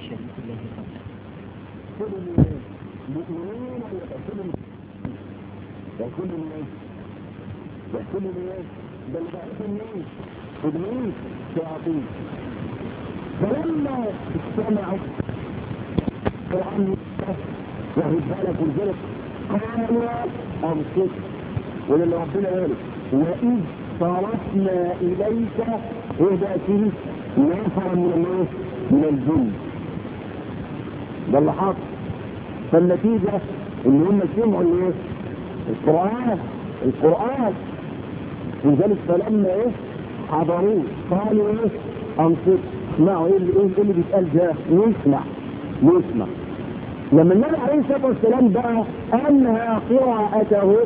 شريك الله قبله كل الناس مؤمنين وكل الناس وكل الناس وكل الناس بل بعض الناس ابليس شياطين فلما استمعوا القرآن وهي بالك ولذلك قالوا أنصت ولله ربنا قال وإذ صرفنا إليك إهدى فيه نفر من الناس من الجن ده اللي حصل فالنتيجة ان هم سمعوا الايه القرآن القرآن ولذلك فلما ايه حضروه قالوا ايه انصت اسمعوا ايه اللي, إيه اللي بيتقال ده نسمع نسمع لما النبي عليه الصلاة والسلام بقى انهى قراءته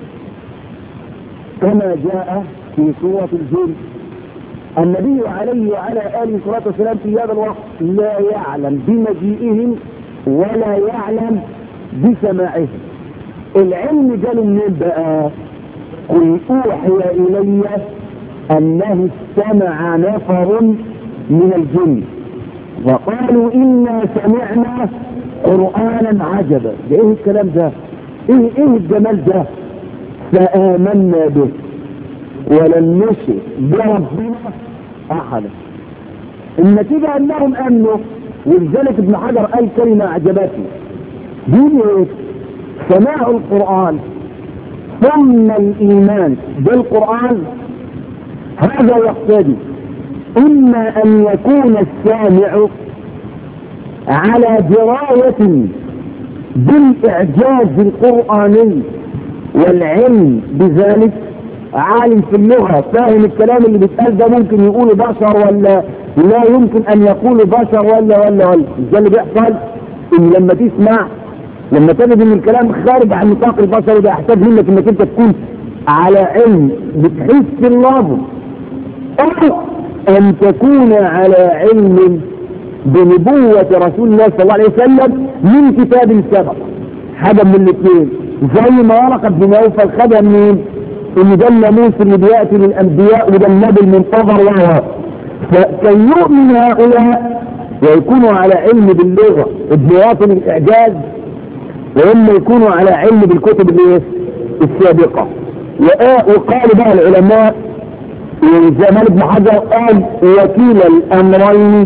كما جاء في سورة الجن النبي عليه وعلى آله الصلاة والسلام في هذا الوقت لا يعلم بمجيئهم ولا يعلم بسماعهم العلم جاله منين بقى قل اوحي الي انه استمع نفر من الجن وقالوا انا سمعنا قرانا عجبا ده ايه الكلام ده ايه ايه الجمال ده فامنا به ولن نشرك بربنا احدا النتيجة انهم امنوا ولذلك ابن حجر قال كلمة اعجبتني دي سماع القرآن ثم الايمان بالقرآن هذا يقتضي اما ان يكون السامع على دراية بالاعجاز القرآني والعلم بذلك عالم في اللغة فاهم الكلام اللي بيتقال ده ممكن يقوله بشر ولا لا يمكن ان يقول بشر ولا ولا ولا ده اللي بيحصل ان لما تسمع لما تجد ان الكلام خارج عن نطاق البشر ده يحتاج منك انك انت تكون على علم بتحس اللفظ او ان تكون على علم بنبوة رسول الله صلى الله عليه وسلم من كتاب سبق حاجة من الاثنين زي ما ورقة بن نوفل خدها منين ان ده الناموس اللي بياتي للانبياء وده النبي المنتظر وهو فكي يؤمن هؤلاء ويكونوا على علم باللغة بمواطن الاعجاز واما يكونوا على علم بالكتب الايه السابقة وقال بقى العلماء زمان ابن حجر قال وكيل الامرين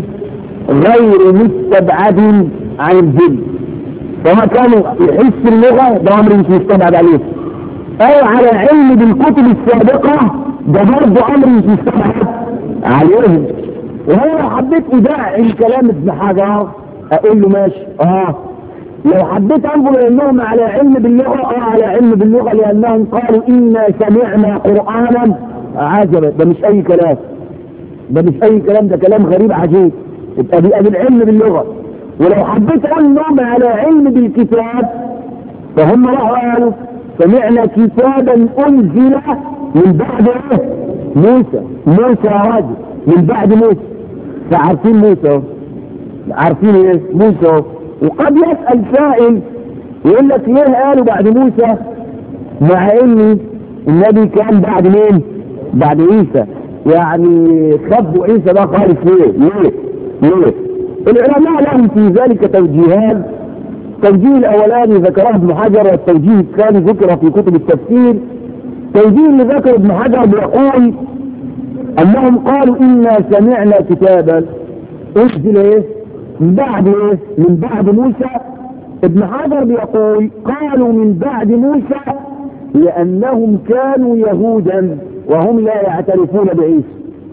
غير مستبعد عن الجن فما كانوا يحس اللغة ده امر مش مستبعد عليه او على علم بالكتب السابقة ده برضه امر مش مستبعد عليهم وهو لو حبيت ادعي الكلام ابن حجر اقول له ماشي اه لو حبيت انظر انهم على علم باللغة اه على علم باللغة لانهم قالوا انا سمعنا قرآنا عجبا ده مش اي كلام ده مش اي كلام ده كلام غريب عجيب يبقى دي ادي العلم باللغة ولو حبيت اقول انهم على علم بالكتاب فهم راحوا قالوا سمعنا كتابا انزل من بعد ايه موسى موسى يا راجل من بعد موسى فعارفين موسى عارفين ايه موسى وقد يسأل سائل يقول لك ليه قالوا بعد موسى مع ان النبي كان بعد مين بعد عيسى يعني خبوا عيسى ده خالص ليه ليه ليه العلماء لهم في ذلك توجيهات التوجيه الاولاني ذكره ابن حجر والتوجيه الثاني ذكر في كتب التفسير التوجيه اللي ذكر ابن حجر بيقول انهم قالوا انا سمعنا كتابا انزل ايه من بعد ايه من بعد موسى ابن حجر بيقول قالوا من بعد موسى لانهم كانوا يهودا وهم لا يعترفون بعيسى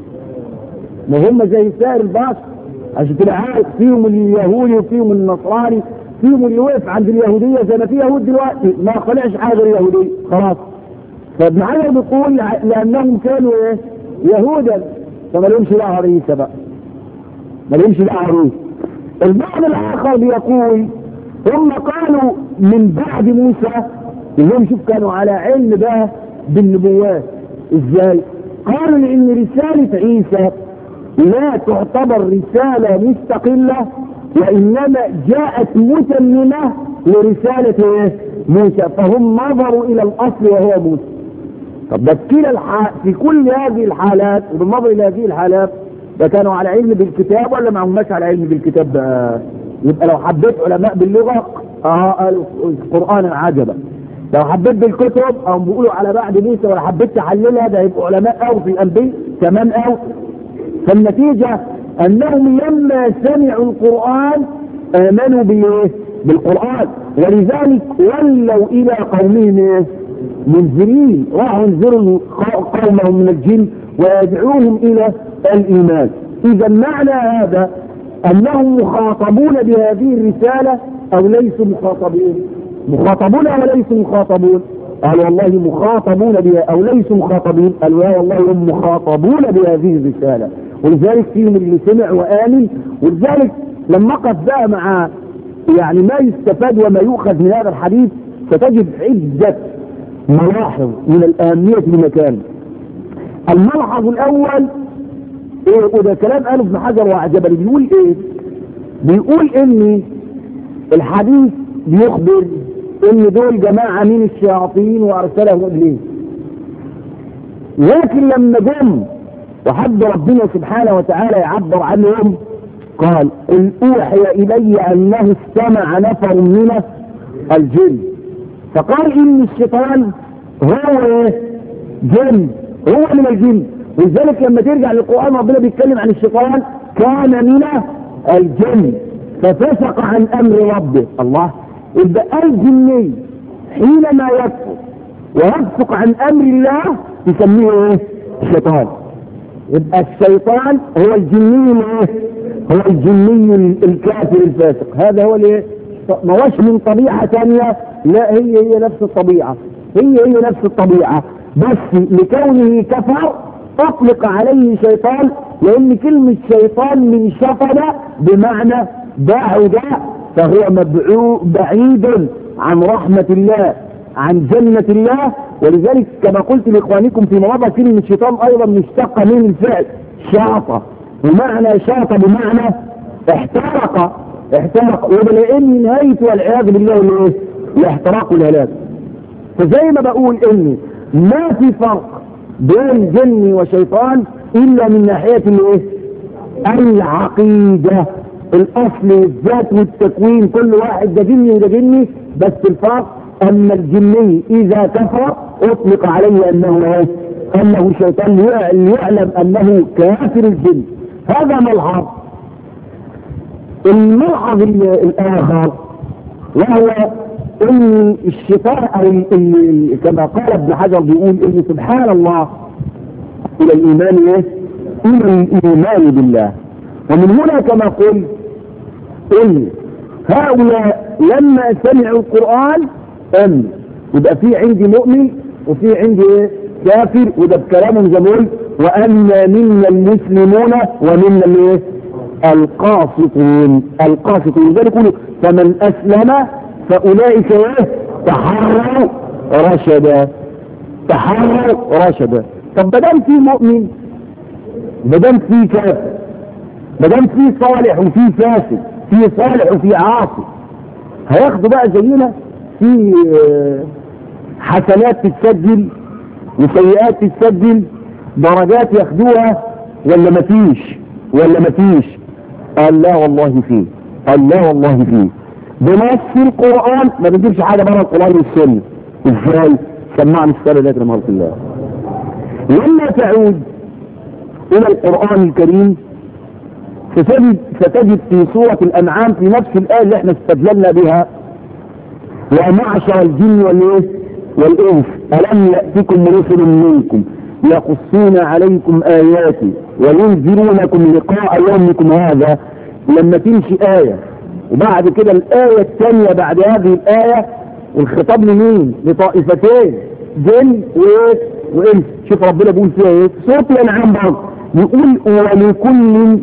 ما هم زي سائر البشر عشان تبقى عارف فيهم اليهودي وفيهم النصراني فيهم اللي وقف عند اليهودية زي ما في يهود دلوقتي ما خلعش حاجة اليهودية خلاص فابن حجر بيقول لأنهم كانوا ايه يهودا فما لهمش دعوة عيسى بقى ما لهمش دعوة عيسى البعض الآخر بيقول هم قالوا من بعد موسى اللي شوف كانوا على علم بقى بالنبوات ازاي قالوا لان رسالة عيسى لا تعتبر رسالة مستقلة وإنما جاءت متممة لرسالة موسى فهم نظروا إلى الأصل وهو موسى طب ده في كلا الح... في كل هذه الحالات وبالنظر إلى هذه الحالات فكانوا على علم بالكتاب ولا ما هماش على علم بالكتاب بقى يبقى لو حبيت علماء باللغة اه قالوا القرآن عجبا لو حبيت بالكتب او بيقولوا على بعد ليس ولا حبيت تحللها ده يبقوا علماء او في الانبياء كمان او فالنتيجة انهم لما سمعوا القرآن امنوا بايه بالقرآن ولذلك ولوا الى قومهم ايه منذرين راحوا ينذروا قومهم من الجن ويدعوهم الى الايمان اذا معنى هذا انهم مخاطبون بهذه الرسالة او ليسوا مخاطبين مخاطبون وليسوا مخاطبون قال والله مخاطبون بها او ليسوا مخاطبين قالوا يا والله هم مخاطبون بهذه الرسالة ولذلك فيهم اللي سمع وآمن ولذلك لما قف بقى مع يعني ما يستفاد وما يؤخذ من هذا الحديث ستجد عدة ملاحظ من الأهمية لمكان الملحظ الأول إيه وده كلام قاله ابن حجر وعجبني بيقول إيه بيقول إن الحديث بيخبر إن دول جماعة من الشياطين وأرسلهم إبليس لكن لما جم وحد ربنا سبحانه وتعالى يعبر عنهم قال قل اوحي الي انه استمع نفر من الجن فقال ان الشيطان هو جن هو من الجن ولذلك لما ترجع للقران ربنا بيتكلم عن الشيطان كان من الجن ففسق عن امر ربه الله يبقى الجني حينما يكفر ويفسق عن امر الله يسميه ايه؟ الشيطان يبقى الشيطان هو الجني الايه؟ هو الجني الكافر الفاسق هذا هو الايه ما هوش من طبيعة ثانية لا هي هي نفس الطبيعة هي هي نفس الطبيعة بس لكونه كفر اطلق عليه شيطان لان كلمة شيطان من شطن بمعنى بعد فهو مبعو بعيد عن رحمة الله عن جنة الله ولذلك كما قلت لاخوانكم في مواضع كلمة شيطان ايضا مشتقة من الفعل شاطة ومعنى شاط بمعنى احترق احترق وبلئن نهايته والعياذ بالله الايه الاحتراق والهلاك فزي ما بقول ان ما في فرق بين جني وشيطان الا من ناحية الايه العقيدة الاصل والذات والتكوين كل واحد ده جني وده جني بس الفرق اما الجني اذا كفر اطلق عليه انه ايه انه شيطان ليعلم انه كافر الجن هذا ملحظ الملحظ الاخر وهو ان الشيطان او كما قال ابن حجر بيقول ان سبحان الله الى الايمان ايه الى الايمان بالله ومن هنا كما قلت ان هؤلاء لما سمعوا القرآن امن يبقى في عندي مؤمن وفي عندي ايه كافر وده بكلامهم زي ما قلت وأن منا المسلمون ومنا الايه القاسطون القاسطون لذلك يقولوا فمن أسلم فأولئك ايه تحروا رشدا تحروا رشدا طب بدل في مؤمن بدل في كافر بدل في صالح وفي فاسد في صالح وفي عاصي هياخدوا بقى زينا في حسنات تتسجل وسيئات تتسجل درجات ياخدوها ولا مفيش ولا مفيش قال لا والله فيه قال لا والله فيه بنص القرآن ما بنجيبش حاجة بره القرآن والسنة ازاي سمعني السؤال ده رحمه الله لما تعود الى القرآن الكريم ستجد, ستجد في سورة الانعام في نفس الآية اللي احنا استدللنا بها ومعشر الجن والايه والانس الم يأتكم رسل منكم يقصون عليكم آياتي وينذرونكم لقاء يومكم هذا لما تمشي آية وبعد كده الآية الثانية بعد هذه الآية الخطاب لمين لطائفتين جن وإيه وإنس شوف ربنا بيقول فيها إيه سورة الأنعام برضه يقول ولكل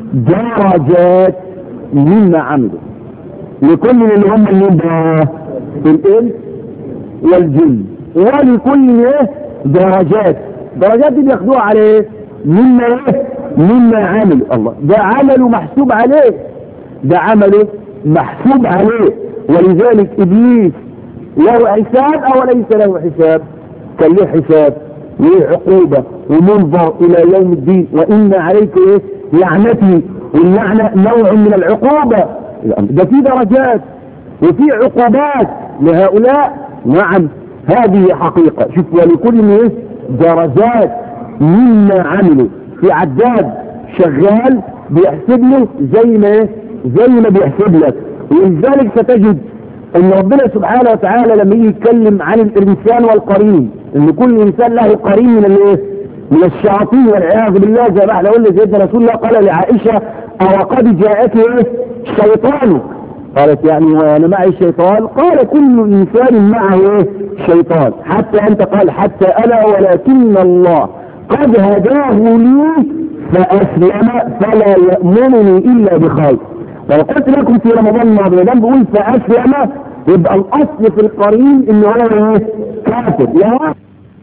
درجات مما عملوا لكل اللي هم اللي بقى الإنس والجن ولكل إيه درجات درجات دي بياخدوها على ايه مما ايه مما عمل الله ده عمله محسوب عليه ده عمله محسوب عليه ولذلك ابليس له حساب او ليس له حساب كان له حساب وعقوبة ومنظر الى يوم الدين وان عليك ايه لعنتي واللعنة نوع من العقوبة ده في درجات وفي عقوبات لهؤلاء نعم هذه حقيقة شوف ولكل ايه درجات مما عملوا في عداد شغال بيحسب له زي ما ايه زي ما بيحسب لك ولذلك ستجد ان ربنا سبحانه وتعالى لما يجي يتكلم عن الانسان والقرين ان كل انسان له قرين من الايه من الشياطين والعياذ بالله زي ما احنا قلنا سيدنا رسول الله قال لعائشه او قد جاءك ايه شيطانك قالت يعني وانا معي شيطان قال كل انسان معه ايه شيطان حتى انت قال حتى انا ولكن الله قد هداه لي فاسلم فلا يأمرني الا بخير ولو قلت لكم في رمضان الماضي ما دام بقول فاسلم يبقى الاصل في القرين ان هو ايه كافر يا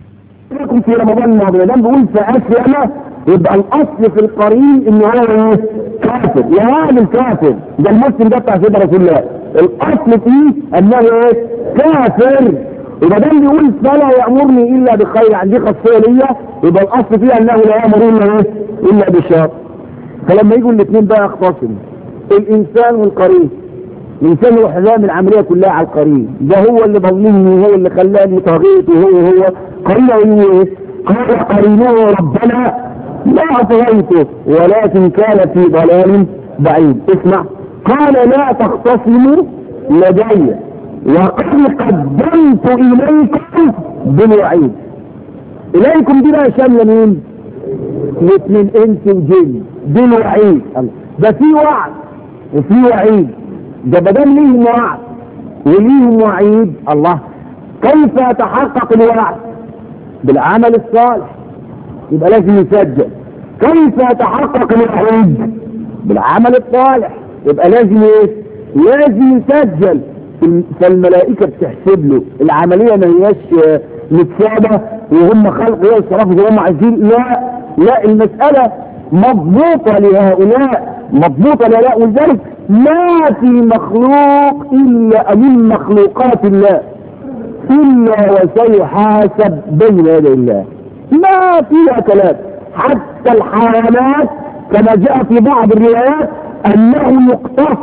لكم في رمضان الماضي ما دام بقول فاسلم يبقى الاصل في القرين ان هو ايه كافر يا راجل كافر ده المسلم ده بتاع سيدنا رسول الله الاصل فيه انه ايه كافر وما دام بيقول فلا يامرني الا بخير عندي خاصيه ليا يبقى الاصل فيه انه لا يامر الا ايه الا بشر فلما يجوا الاثنين بقى يختصموا الانسان والقرين الانسان يروح رامي العمليه كلها على القرين ده هو اللي ضلني وهو اللي خلاني طغيت وهو هو قرينه ايه قال قرينه ربنا لا أطغيته ولكن كان في ضلال بعيد اسمع قال لا تختصموا لدي وقد قدمت إليكم بالوعيد إليكم دي بقى شاملة مين؟ الاثنين انس وجن بالوعيد ده في وعد وفي وعيد ده بدل ليهم وعد وليهم وعيد الله كيف يتحقق الوعد بالعمل الصالح يبقى لازم يسجل كيف يتحقق الوعيد بالعمل الصالح يبقى لازم ايه لازم يسجل فالملائكة بتحسب له العملية ما هياش متسابة وهم خلق يصرفوا زي هم عايزين لا لا المسألة مضبوطة لهؤلاء مضبوطة لهؤلاء ولذلك ما في مخلوق إلا من مخلوقات الله إلا وسيحاسب بين يدي الله ما فيها كلام حتى الحيوانات كما جاء في بعض الروايات انه يقتص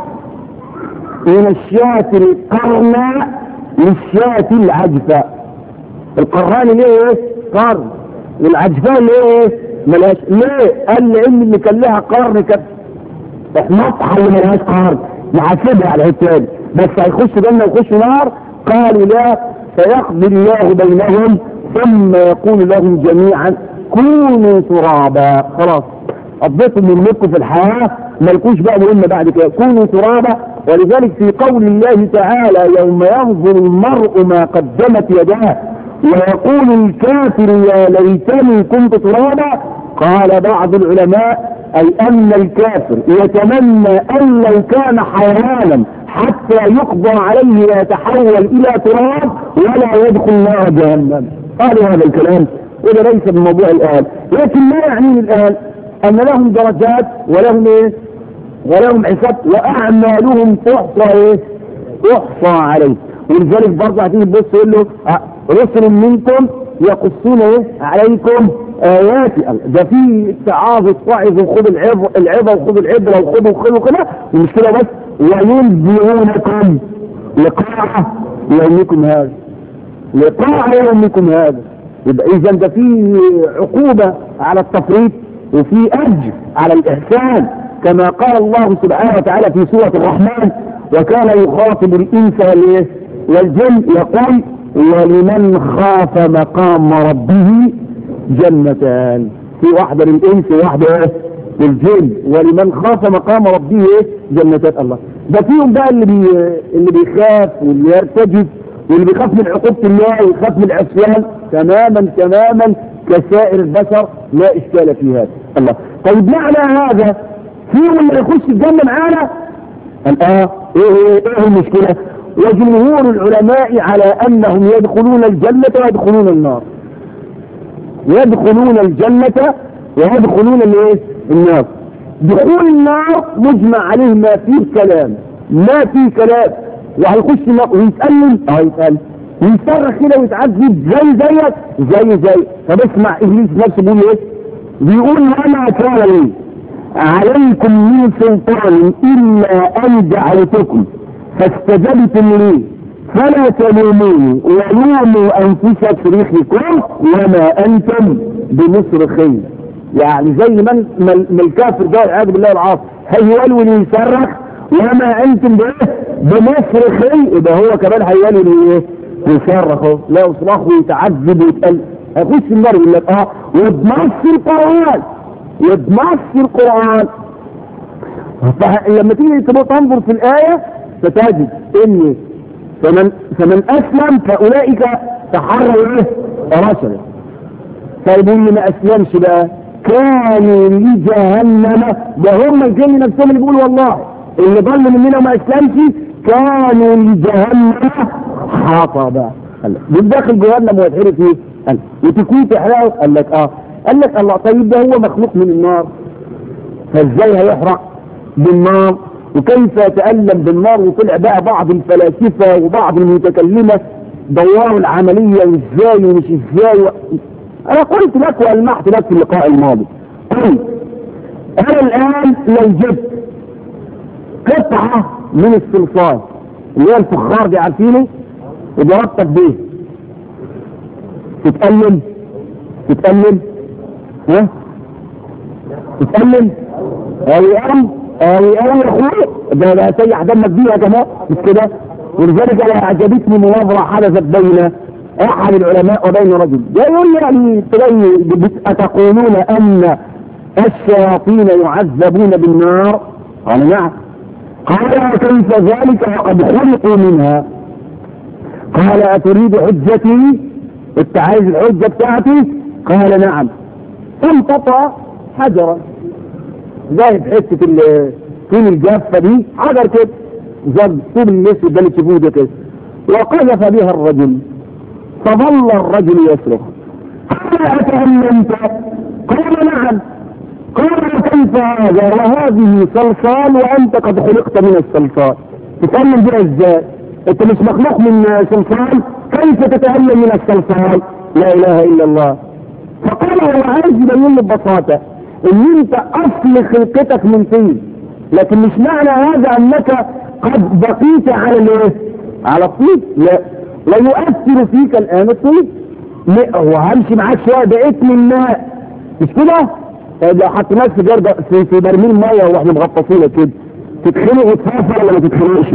من الشاة القرناء للشاة العجفاء القران ليه ايه قرن والعجفاء ليه ايه ملاش ليه قال لان اللي كان لها قرن كانت احمطها اللي ملهاش قرن يحاسبها على التاني بس هيخش جنه ويخش نار قالوا لا فيقضي الله بينهم ثم يقول لهم جميعا كونوا ترابا خلاص قضيتوا مهمتكم في الحياة ملكوش بقى مهمة بعد كده كونوا ترابا ولذلك في قول الله تعالى يوم ينظر المرء ما قدمت يداه ويقول الكافر يا ليتني كنت ترابا قال بعض العلماء اي ان الكافر يتمنى ان لو كان حيوانا حتى يقضى عليه ويتحول الى تراب ولا يدخل نار جهنم قالوا هذا الكلام وده ليس بموضوع الآن لكن ما يعنيه الآن أن لهم درجات ولهم إيه ولهم حساب وأعمالهم تحصى إيه تحصى عليه ولذلك برضه هتيجي تبص تقول له رسل منكم يقصون إيه عليكم آياتي ده في اتعاظ الصعظ وخذ العظة العظة وخذ العبرة وخذ وخذ وكده ومش كده بس وينذرونكم لقاء يومكم هذا لقاء يومكم هذا يبقى اذا ده في عقوبة على التفريط وفي اجر على الاحسان كما قال الله سبحانه وتعالى في سورة الرحمن وكان يخاطب الانس والجن يقول ولمن خاف مقام ربه جنتان في واحدة للانس وواحدة للجن ولمن خاف مقام ربه جنتان الله ده فيهم بقى اللي بي اللي بيخاف واللي يرتجف واللي بيخاف من عقوبة الله ويخاف من العصيان تماما تماما كسائر البشر لا اشكال في هذا الله طيب معنى هذا فيهم اللي يخش الجنة معانا قال اه ايه ايه, إيه المشكلة وجمهور العلماء على انهم يدخلون الجنة ويدخلون النار يدخلون الجنة ويدخلون الايه النار دخول النار مجمع عليه ما فيه كلام ما فيه كلام وهيخش النار ويتألم اه يتألم ويصرخ كده ويتعذب زي زيك زي زي طب اسمع ابليس نفسه بيقول ايه بيقول وما كان لي عليكم من سلطان الا ان دعوتكم فاستجبتم لي فلا تلوموني ولوموا انفس صريخكم وما انتم بمصرخين يعني زي من ما الكافر ده والعياذ بالله العاصي هيولول ويصرخ وما انتم بايه بمصرخين يبقى هو كمان هيولول ايه ويصرخ اهو لا يصرخ ويتعذب ويتقل هيخش النار يقول لك اه وبنص القران وبنص القران لما تيجي تنظر في الايه ستجد ان فمن فمن اسلم فاولئك تحروا ايه رشدا طيب اللي ما اسلمش بقى كانوا لجهنم ده هم الجن نفسهم اللي بيقولوا والله اللي ضل مننا وما اسلمش كانوا لجهنم حطبا من داخل جهنم ويتحرق فيه قال وتكون تحرقه قال لك اه قال لك الله طيب ده هو مخلوق من النار فازاي هيحرق بالنار وكيف يتألم بالنار وطلع بقى بعض الفلاسفة وبعض المتكلمة دوروا العملية وازاي ومش ازاي و... انا قلت لك والمحت لك في اللقاء الماضي قلت انا الان لو جبت قطعة من الصلصال اللي هي الفخار دي عارفينه وضربتك بيه تتألم تتألم ها تتألم اوي ام اوي ام يا اخويا ده ده سيح دمك بيها كمان مش كده ولذلك انا اعجبتني مناظره حدثت بين احد العلماء وبين رجل يقول يعني اتقولون ان الشياطين يعذبون بالنار قال نعم قال كيف ذلك وقد خلقوا منها قال اتريد حجتي انت عايز الحجة بتاعتي قال نعم انقطع حجرا زي حتة الطين الجافة دي حجر كده زي طوب الاسود ده اللي تشوفوه ده كده وقذف بها الرجل فظل الرجل يصرخ قال اتأمنت قال نعم قال كيف هذا وهذه صلصال وانت قد خلقت من الصلصال تتأمن بها ازاي انت مش مخلوق من صلصال كيف تتألم من الصلصال لا اله الا الله فقال هو عايز يبين له ببساطة ان انت اصل خلقتك من طين لكن مش معنى هذا انك قد بقيت على الايه على الطين لا لا يؤثر فيك الان الطين لا هو همشي معاك شويه بقيت من ماء مش كده لو حطيناك في جرد في, في برميل ميه واحنا مغطسينك كده تتخنق وتفافر ولا ما تتخنقش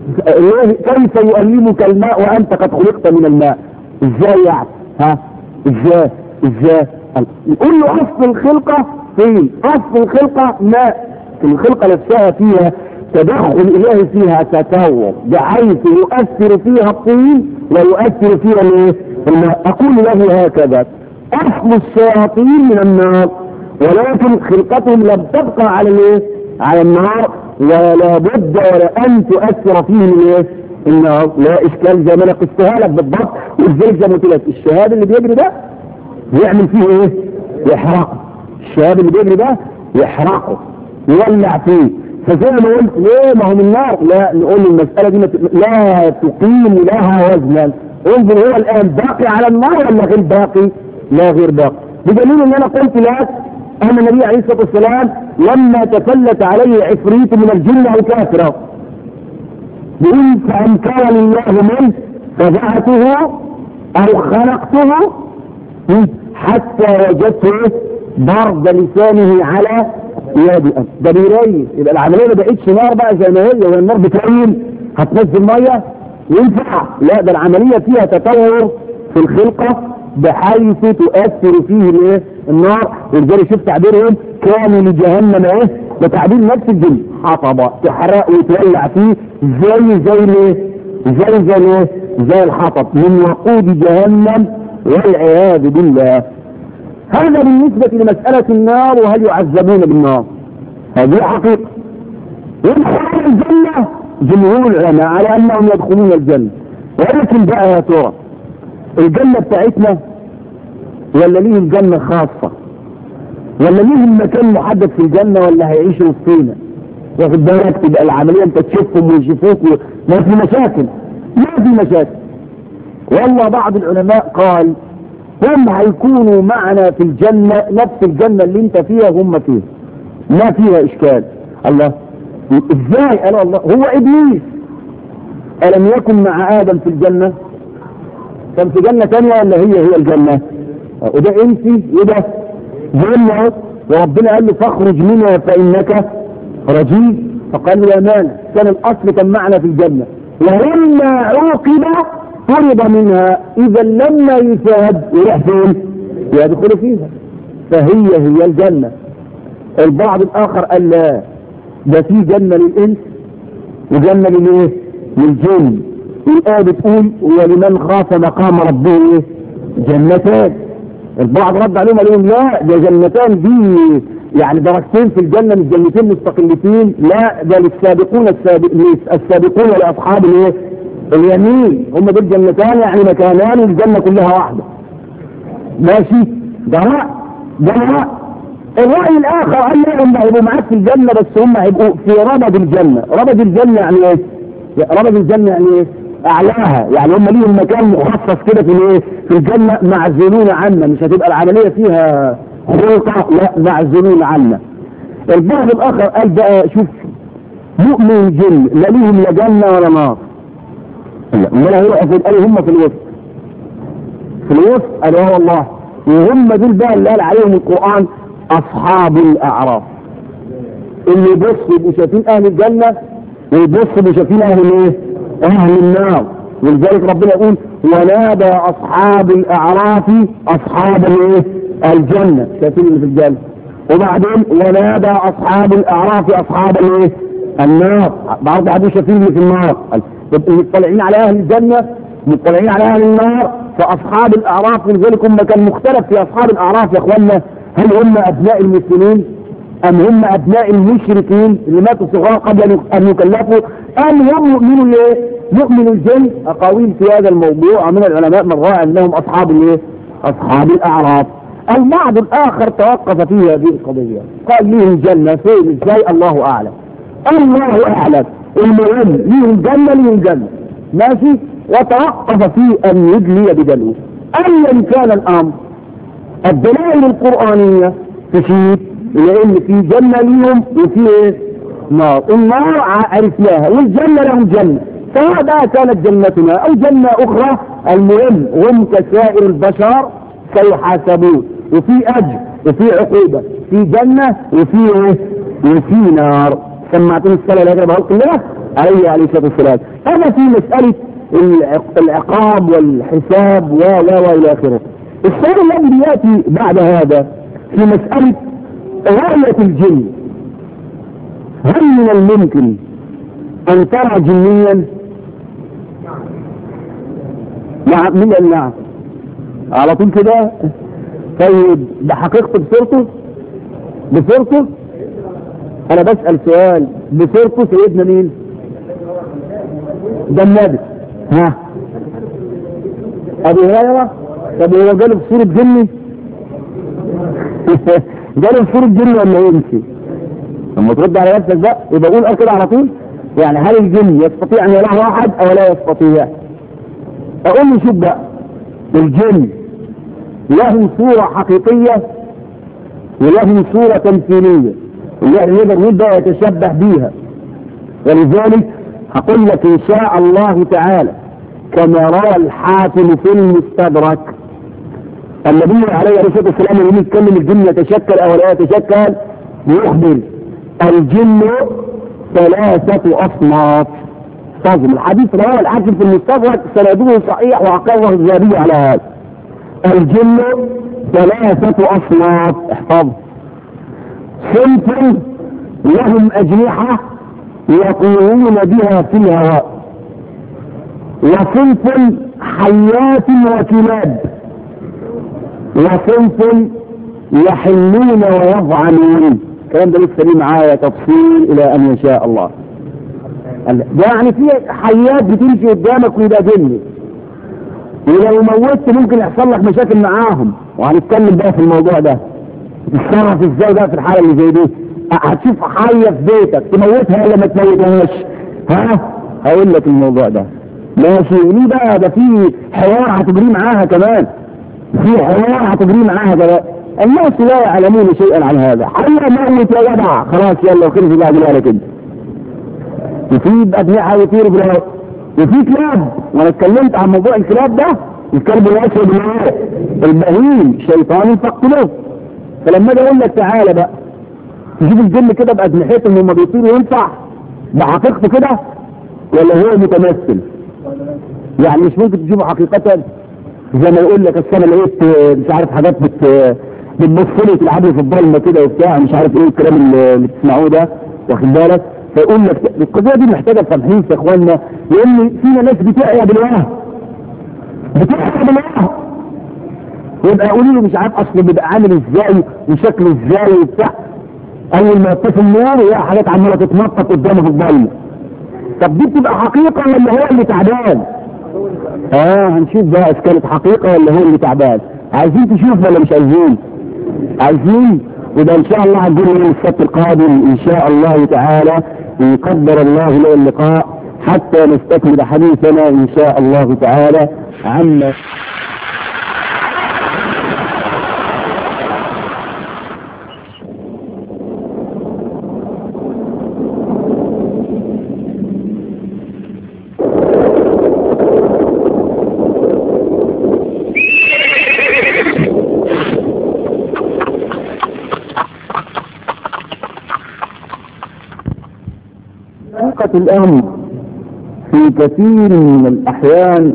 كيف يؤلمك الماء وانت قد خلقت من الماء ازاي يعني ها ازاي ازاي يقول له اصل الخلقة طين اصل الخلقة ماء الخلقة نفسها فيها تدخل الهي فيها تطور بحيث يؤثر فيها الطين ويؤثر فيها الايه الماء اقول له هكذا اصل الشياطين من النار ولكن خلقتهم لم تبقى على الايه على النار ولا بد ولا ان تؤثر فيه الايه النار لا اشكال زي ما انا قستها لك بالضبط وازاي زي ما قلت لك الشهاب اللي بيجري ده يعمل فيه ايه يحرقه الشهاب اللي بيجري ده يحرقه يولع فيه فزي ما قلت ليه ما هو من النار لا نقول المسألة دي لا تقيم لها وزنا انظر هو الان باقي على النار ولا غير باقي لا غير باقي بدليل ان انا قلت لك ان النبي عليه الصلاة والسلام لما تفلت عليه عفريت من الجن او كافرة بيقول فانكرني الله منه فدعته او خلقته حتى وجدته برد لسانه على يدي ده بيريس يبقى العمليه ما بقتش نار بقى زي ما هي وهي النار بتريل هتنزل ميه ينفع لا ده العمليه فيها تطور في الخلقه بحيث تؤثر فيه الايه النار ولذلك شوف تعبيرهم كانوا لجهنم ايه ده تعبير نفس الجن حطبه تحرق وتولع فيه زي زي الايه زي زي الايه زي الحطب من وقود جهنم والعياذ بالله هذا بالنسبة لمسألة النار وهل يعذبون بالنار هذه حقيقة يدخلون الجنة جمهور العلماء على أنهم يدخلون الجنة ولكن بقى يا ترى الجنة بتاعتنا ولا ليه الجنة خاصة ولا ليه المكان محدد في الجنة ولا هيعيشوا وسطينا واخد بالك تبقى العملية انت تشوفهم ويشوفوك ما في مشاكل ما في مشاكل والله بعض العلماء قال هم هيكونوا معنا في الجنة نفس الجنة اللي انت فيها هم فيها ما فيها اشكال الله ازاي قال الله هو ابليس الم يكن مع ادم في الجنة كان في جنة تانية ولا هي هي الجنة وده انت وده جنة وربنا قال له فاخرج منها فانك رجيم فقال له يا مال كان الاصل كان معنا في الجنة ولما عوقب طرد منها اذا لما يشاهد يروح فين يدخل فيها فهي هي الجنة البعض الاخر قال لا ده في جنة للانس وجنة للايه للجن الآية بتقول ولمن خاف مقام ربه ايه جنتان البعض رد عليهم قال لهم لا ده جنتان دي يعني درجتين في الجنة مش جنتين مستقلتين لا ده للسابقون السابق السابقون لأصحاب الايه اليمين هم دول جنتان يعني مكانان والجنة كلها واحدة ماشي ده رأي ده رأي الرأي الآخر قال لا هم هيبقوا معاك في الجنة بس هم هيبقوا في ربد الجنة ربد الجنة يعني ايه ربد الجنة يعني ايه اعلاها يعني هم ليهم مكان مخصص كده في الايه في الجنة معزولون عنا مش هتبقى العملية فيها حقوقة لا معزولون عنا البعض الاخر قال بقى شوف مؤمن جن لا ليهم لا جنة ولا نار لا ولا هيروحوا في قالوا هم في الوسط في الوسط قالوا اه والله وهم دول بقى اللي قال عليهم القرآن اصحاب الاعراف اللي يبصوا يبقوا شايفين اهل الجنة ويبصوا يبقوا شايفين اهل الايه اهل النار ولذلك ربنا يقول ونادى اصحاب الاعراف اصحاب الايه الجنة شايفين اللي في الجنة وبعدين ونادى اصحاب الاعراف اصحاب الايه النار بعض حديث شايفين اللي في النار مطلعين على اهل الجنة مطلعين على اهل النار فاصحاب الاعراف لذلك هم كان مختلف في اصحاب الاعراف يا اخوانا هل هم ابناء المسلمين ام هم ابناء المشركين اللي ماتوا صغار قبل ان يكلفوا ام هم مؤمنوا الايه مؤمن الجن اقاويل في هذا الموضوع من العلماء من راى انهم اصحاب الايه اصحاب الاعراف البعض الاخر توقف في هذه القضيه قال ليهم جنه فين ازاي الله اعلم الله اعلم المهم ليهم جنه ليهم جنه ماشي وتوقف في ان يدلي بدلوه ايا كان الامر الدلائل القرانيه تشير لان في جنة ليهم وفي ايه نار النار عرفناها والجنة لهم جنة سواء بقى كانت جنتنا او جنة اخرى المهم هم كسائر البشر سيحاسبون وفي اجر وفي عقوبة في جنة وفي ايه وفي نار سمعتني الصلاة لا يقرب خلق الله عليه عليه الصلاة والسلام اما في مسألة العقاب والحساب و و والى اخره السؤال الذي ياتي بعد هذا في مسألة رؤية الجن هل من الممكن ان ترى جنيا نعم من النعم على طول كده طيب بحقيقته بصورته بصورته انا بسأل سؤال بصورته سيدنا مين ده النبي ها ابو هريره طب هو جاله بصورة جني جاله بصورة جني ولا يمشي لما ترد على نفسك بقى يبقى قول كده على طول يعني هل الجن يستطيع ان يراه واحد او لا يستطيع اقول لي شوف بقى الجن له صورة حقيقية وله صورة تمثيلية اللي احنا نقدر نقول بقى يتشبه بيها ولذلك هقول لك ان شاء الله تعالى كما روى الحاكم في المستدرك النبي عليه الصلاه والسلام لما يتكلم الجن يتشكل او لا يتشكل يخبر الجن ثلاثة أصناف طازم الحديث رواه الحاكم في المستدرك سنده صحيح وأقره الذهبي على هذا الجن ثلاثة أصناف احفظ صنف لهم أجنحة يطيرون بها في الهواء وصنف حيات وكلاب وصنف يحلون ويضعنون الكلام ده لسه ليه معايا تفصيل الى ان يشاء الله يعني في حيات بتمشي قدامك ويبقى جن ولو موتت ممكن يحصل لك مشاكل معاهم وهنتكلم بقى في الموضوع ده تتصرف ازاي بقى في الحاله اللي زي دي هتشوف حيه في بيتك تموتها ولا ما تموتهاش ها هقول لك الموضوع ده ماشي ليه بقى ده في حوار هتجري معاها كمان في حوار هتجري معاها كمان الناس لا يعلمون شيئا عن هذا حيا موت يا جدع خلاص يلا وخلص بعد ذلك كده وفي أجنحة يطير في الهواء وفي كلاب وانا اتكلمت عن موضوع الكلاب ده الكلب الاسود البهيم شيطان فقتلوه فلما اجي اقول لك تعالى بقى تشوف الجن كده باجنحتهم هم بيطيروا ينفع بحقيقته كده ولا هو متمثل يعني مش ممكن تشوفه حقيقة زي ما يقول لك السنة لقيت مش عارف حاجات بت بتبصلي تلعبوا في الضلمة كده وبتاع مش عارف ايه الكلام اللي بتسمعوه ده واخد بالك فيقول لك القضية دي محتاجة تمحيص يا اخوانا لان فينا ناس بتعيا بالوهم بتعيا بالوهم يبقى قولوا له مش عارف اصله بيبقى عامل ازاي وشكله ازاي وبتاع اول ما يطفي النور يلاقي حاجات عماله تتنطط قدامه في الضلمه طب دي بتبقى حقيقه ولا هو اللي تعبان؟ اه هنشوف بقى اذا كانت حقيقه ولا هو اللي تعبان عايزين تشوف ولا مش عايزين؟ عايزين وده ان شاء الله هنقول يوم السبت القادم ان شاء الله تعالى ويقدر الله له اللقاء حتى نستكمل حديثنا ان شاء الله تعالى عما حقيقة الأمر في كثير من الأحيان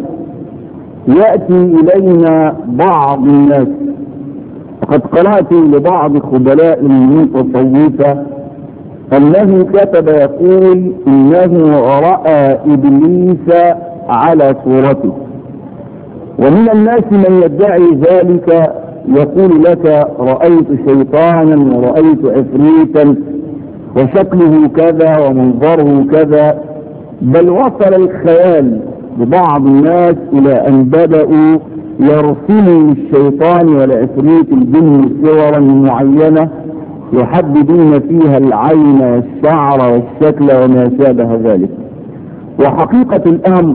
يأتي إلينا بعض الناس وقد قرأت لبعض خبلاء المتصوفة أنه كتب يقول إنه رأى إبليس على صورته ومن الناس من يدعي ذلك يقول لك رأيت شيطانا ورأيت عفريتا وشكله كذا ومنظره كذا بل وصل الخيال ببعض الناس إلى أن بدأوا يرسموا للشيطان والعفريت الجن صورا معينة يحددون فيها العين والشعر والشكل وما شابه ذلك وحقيقة الأمر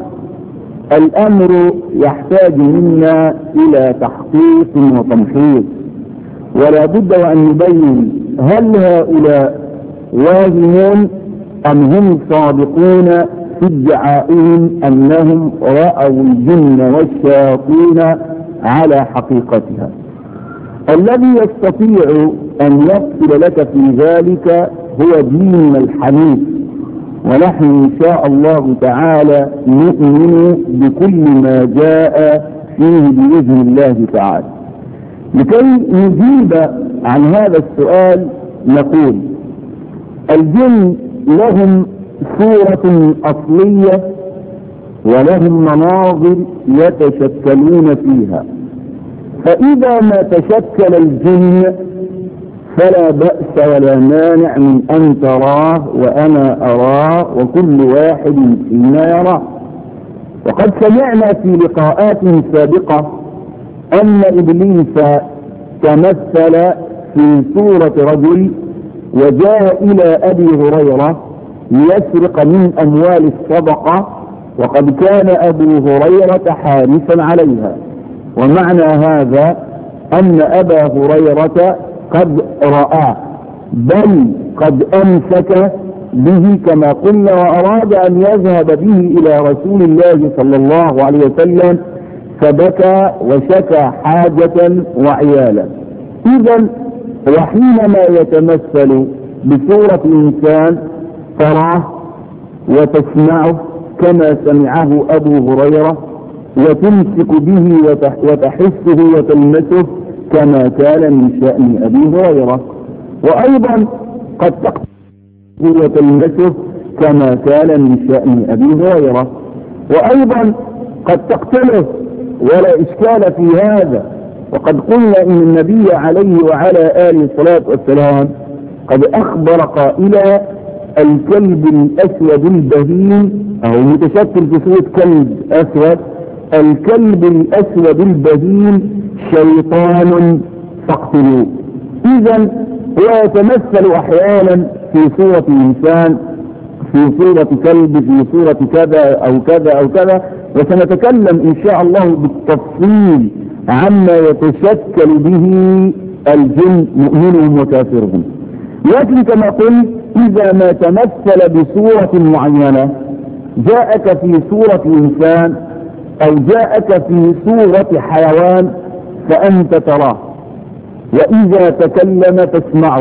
الأمر يحتاج منا إلى تحقيق وتمحيص ولا بد وأن نبين هل هؤلاء واهمون أم هم صادقون في ادعائهم أنهم رأوا الجن والشياطين على حقيقتها الذي يستطيع أن يفصل لك في ذلك هو ديننا الحنيف ونحن إن شاء الله تعالى نؤمن بكل ما جاء فيه بإذن الله تعالى لكي نجيب عن هذا السؤال نقول الجن لهم صورة أصلية ولهم مناظر يتشكلون فيها فإذا ما تشكل الجن فلا بأس ولا مانع من أن تراه وأنا أراه وكل واحد فينا يراه وقد سمعنا في لقاءات سابقة أن إبليس تمثل في صورة رجل وجاء إلى أبي هريرة ليسرق من أموال الصدقة وقد كان أبو هريرة حارسا عليها ومعنى هذا أن أبا هريرة قد رآه بل قد أمسك به كما قلنا وأراد أن يذهب به إلى رسول الله صلى الله عليه وسلم فبكى وشكى حاجة وعيالا إذا وحينما يتمثل بصورة إنسان تراه وتسمعه كما سمعه أبو هريرة وتمسك به وتحسه وتلمسه كما كان من شأن أبي هريرة وأيضا قد تقتله وتلمسه كما كان من شأن أبي هريرة وأيضا قد تقتله ولا إشكال في هذا وقد قلنا إن النبي عليه وعلى آله الصلاة والسلام قد أخبر قائلا الكلب الأسود البهيم أو متشكل في صورة كلب أسود الكلب الأسود البهيم شيطان فاقتلوه إذا هو يتمثل أحيانا في صورة إنسان في صورة كلب في صورة كذا أو كذا أو كذا وسنتكلم إن شاء الله بالتفصيل عما يتشكل به الجن مؤمنهم وكافرهم لكن كما قلت إذا ما تمثل بصورة معينة جاءك في صورة إنسان أو جاءك في صورة حيوان فأنت تراه وإذا تكلم تسمعه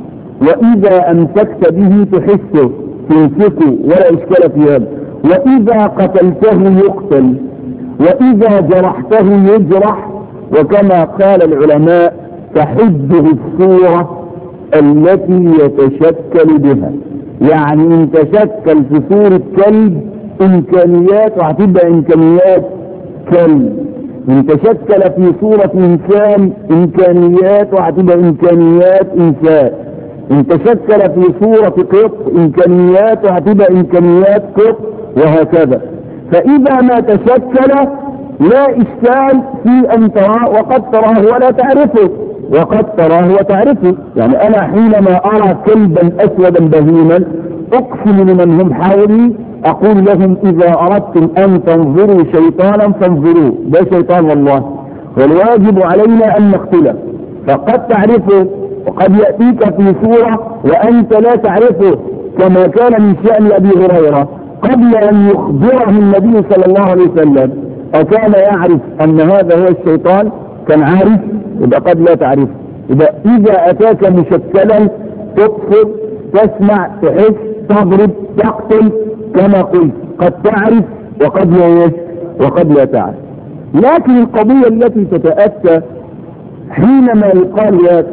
وإذا أمسكت به تحسه تمسكه ولا إشكال في هذا وإذا قتلته يقتل وإذا جرحته يجرح وكما قال العلماء تحده الصورة التي يتشكل بها يعني ان تشكل في صورة كلب امكانيات وهتبقى امكانيات كلب ان تشكل في صورة انسان امكانيات وهتبقى امكانيات انسان ان تشكل في صورة قط امكانيات وهتبقى امكانيات قط وهكذا فاذا ما تشكل لا اشكال في ان تراه وقد تراه ولا تعرفه وقد تراه وتعرفه يعني انا حينما ارى كلبا اسودا بهيما اقسم لمن هم حولي اقول لهم اذا اردتم ان تنظروا شيطانا فانظروه ده شيطان والله والواجب علينا ان نقتله فقد تعرفه وقد يأتيك في صورة وانت لا تعرفه كما كان من شأن ابي هريرة قبل ان يخبره النبي صلى الله عليه وسلم أكان يعرف أن هذا هو الشيطان كان عارف يبقى قد لا تعرف يبقى إذا أتاك مشكلا تقصد تسمع تحس تضرب تقتل كما قلت قد تعرف وقد لا وقد لا تعرف لكن القضية التي تتأتى حينما يقال لك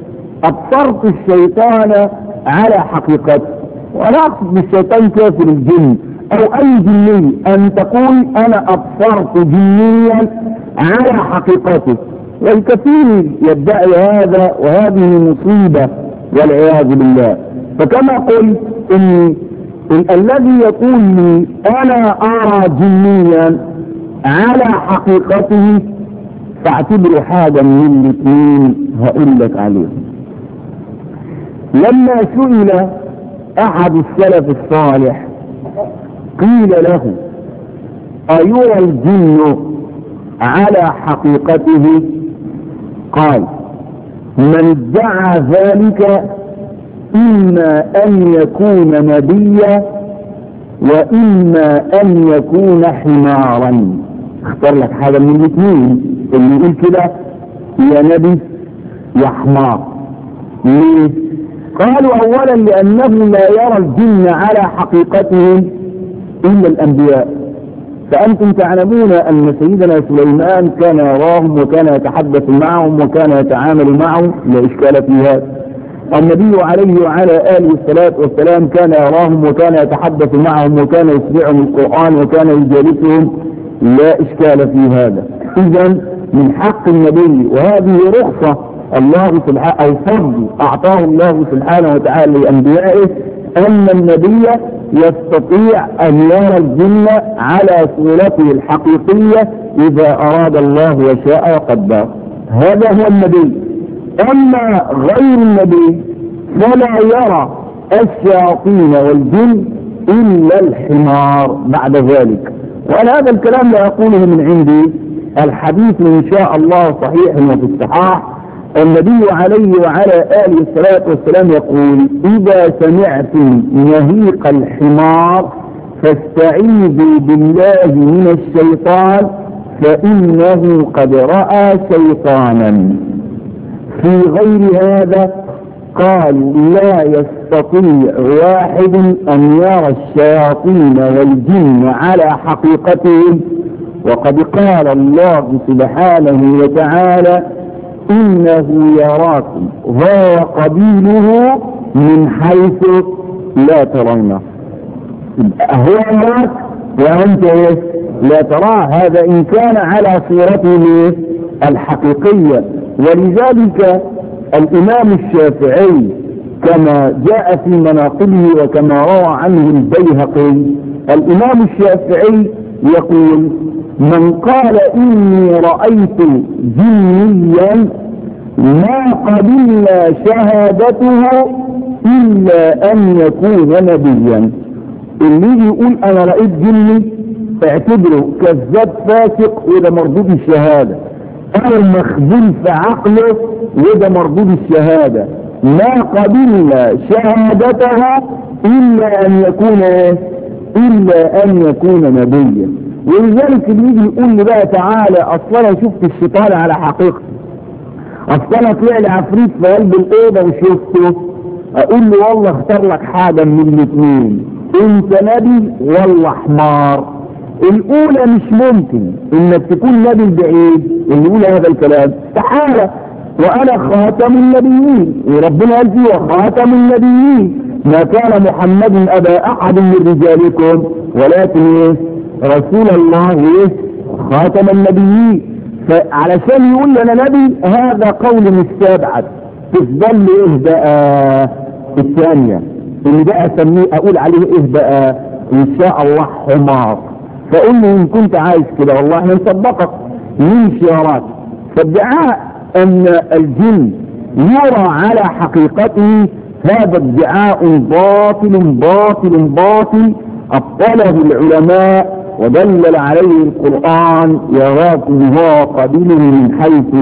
أبصرت الشيطان على حقيقته وأنا أقصد بالشيطان كافر الجن او اي جني ان تقول انا ابصرت جنيا على حقيقته والكثير يدعي هذا وهذه مصيبة والعياذ بالله فكما قلت ان الذي يقول لي انا ارى جنيا على حقيقته فاعتبره حاجة من الاثنين هقول لك عليه لما سئل احد السلف الصالح قيل له أيرى الجن على حقيقته قال من ادعى ذلك إما أن يكون نبيا وإما أن يكون حمارا اختار لك حاجة من الاثنين اللي يقول كده يا نبي يا حمار ليه؟ قالوا أولا لأنه لا يرى الجن على حقيقتهم إلا الأنبياء فأنتم تعلمون أن سيدنا سليمان كان يراهم وكان يتحدث معهم وكان يتعامل معهم لا إشكال في هذا النبي عليه وعلى آله الصلاة والسلام كان يراهم وكان يتحدث معهم وكان يسمعهم القرآن وكان يجالسهم لا إشكال في هذا إذا من حق النبي وهذه رخصة الله سبحانه أو فضل أعطاه الله سبحانه وتعالى لأنبيائه أن النبي يستطيع أن يرى الجن على صورته الحقيقية إذا أراد الله وشاء وقدر هذا هو النبي أما غير النبي فلا يرى الشياطين والجن إلا الحمار بعد ذلك وأنا هذا الكلام لا أقوله من عندي الحديث إن شاء الله صحيح وفي الصحاح النبي عليه وعلى آله الصلاة والسلام يقول إذا سمعتم نهيق الحمار فاستعيذوا بالله من الشيطان فإنه قد رأى شيطانا في غير هذا قالوا لا يستطيع واحد أن يرى الشياطين والجن على حقيقتهم وقد قال الله سبحانه وتعالى إنه يراكم ضاع قبيله من حيث لا ترونه هو يراك وأنت إيه؟ لا تراه هذا إن كان على صورته الحقيقية ولذلك الإمام الشافعي كما جاء في مناقبه وكما روى عنه البيهقي الإمام الشافعي يقول من قال إني رأيت جنيا ما قبلنا شهادته إلا أن يكون نبيا اللي يقول أنا رأيت جني اعتبره كذاب فاسق وده مردود الشهادة او مخزون في عقله وده مردود الشهادة ما قبلنا شهادتها الا ان يكون ايه الا ان يكون نبيا ولذلك اللي يجي يقول لي بقى تعالى اصل انا شفت الشيطان على حقيقته اصل انا طلع لي عفريت في قلب الاوضه وشفته اقول له والله اختار لك حاجه من الاثنين انت نبي ولا حمار الاولى مش ممكن انك تكون نبي بعيد اللي يقول هذا الكلام تعالى وانا خاتم النبيين وربنا قال فيه خاتم النبيين ما كان محمد ابا احد من رجالكم ولكن ايه رسول الله ايه خاتم النبيين فعلشان يقول لي انا نبي هذا قول مستبعد تفضل لي ايه بقى الثانية اللي بقى اسميه اقول عليه ايه بقى ان شاء الله حمار فقول له ان كنت عايز كده والله احنا نصدقك يمشي وراك فادعاء ان الجن يرى على حقيقته هذا ادعاء باطل باطل باطل ابطله العلماء ودلل عليه القرآن يراكم هو قبيله من حيث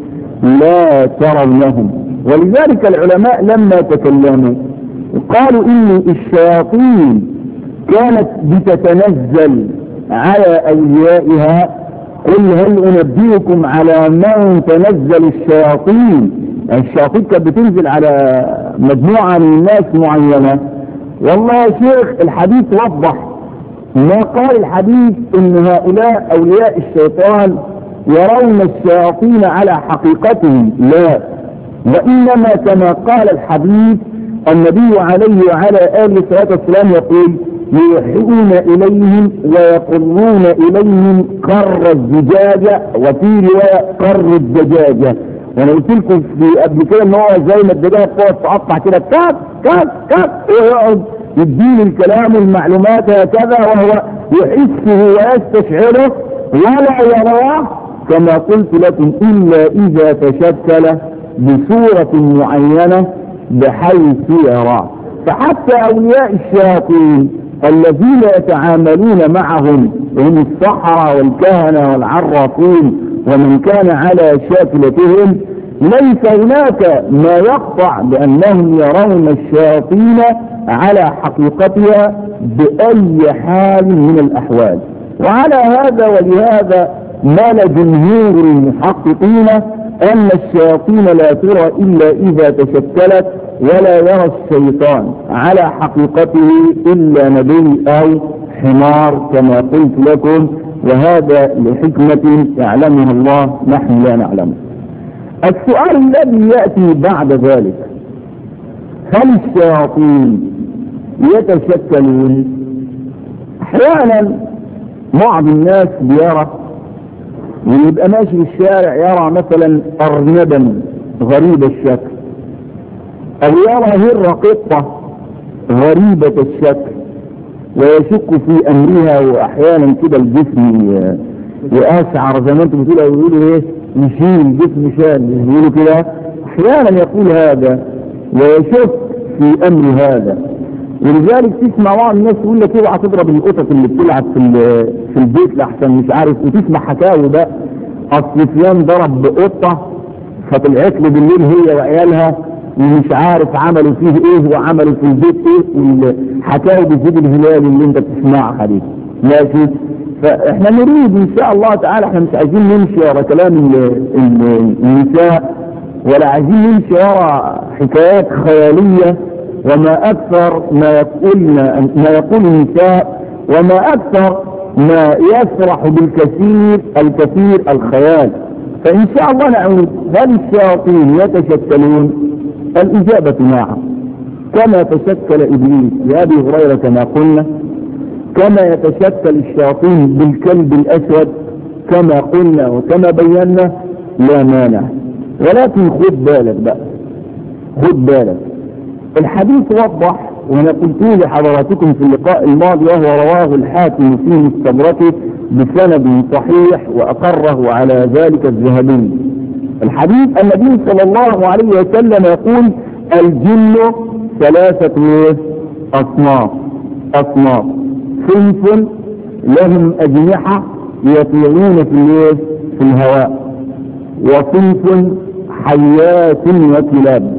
لا ترونهم ولذلك العلماء لما تكلموا قالوا ان الشياطين كانت بتتنزل على اوليائها قل هل انبئكم على من تنزل الشياطين الشياطين كانت بتنزل على مجموعة من الناس معينة والله يا شيخ الحديث وضح ما قال الحديث ان هؤلاء اولياء الشيطان يرون الشياطين على حقيقتهم لا وانما كما قال الحديث النبي عليه وعلى اله الصلاه والسلام يقول يوحئون اليهم ويقرون اليهم قر الزجاجه وفي روايه قر الدجاجه وانا قلت لكم في قبل كده ان هو زي ما الدجاجه بتقعد تقطع كده كاب كاب كاب ويقعد يديني الكلام والمعلومات هكذا وهو يحسه ويستشعره ولا يراه كما قلت لكم إلا إذا تشكل بصورة معينة بحيث يراه فحتى أولياء الشياطين الذين يتعاملون معهم هم السحرة والكهنة والعرافون ومن كان على شاكلتهم ليس هناك ما يقطع بأنهم يرون الشياطين على حقيقتها بأي حال من الأحوال وعلى هذا ولهذا مال جمهور المحققين أن الشياطين لا ترى إلا إذا تشكلت ولا يرى الشيطان على حقيقته إلا نبي أو حمار كما قلت لكم وهذا لحكمة يعلمها الله نحن لا نعلمه السؤال الذي يأتي بعد ذلك هل الشياطين يتشكلون احيانا بعض الناس بيرى ويبقى ماشي في الشارع يرى مثلا ارنبا غريب الشكل او يرى هرة قطة غريبة الشكل ويشك في امرها واحيانا كده الجسم يأسعر زي ما انتم بتقولوا يقولوا ايه يشيل الجسم شال يقولوا كده احيانا يقول هذا ويشك في امر هذا ولذلك تسمع بعض الناس يقول لك اوعى تضرب القطط اللي بتلعب في في البيت لحسن مش عارف وتسمع حكاوي بقى اصل فلان ضرب بقطه فطلعت له بالليل هي وعيالها ومش عارف عملوا فيه ايه وعملوا في البيت ايه والحكاوي بتزيد الهلال اللي انت بتسمعها دي ماشي فاحنا نريد ان شاء الله تعالى احنا مش عايزين نمشي ورا كلام النساء ولا عايزين نمشي ورا حكايات خياليه وما أكثر ما يقولنا ما يقول النساء وما أكثر ما يسرح بالكثير الكثير الخيال فإن شاء الله نعود هل الشياطين يتشكلون الإجابة نعم كما تشكل إبليس لأبي هريرة كما قلنا كما يتشكل الشياطين بالكلب الأسود كما قلنا وكما بينا لا مانع ولكن خد بالك بقى خد بالك الحديث وضح وانا قلت لحضراتكم في اللقاء الماضي وهو رواه الحاكم في مستدركه بسند صحيح واقره على ذلك الذهبي الحديث النبي صلى الله عليه وسلم يقول الجن ثلاثة اصناف اصناف صنف لهم أجنحة يطيرون في الايه في الهواء وصنف حيات وكلاب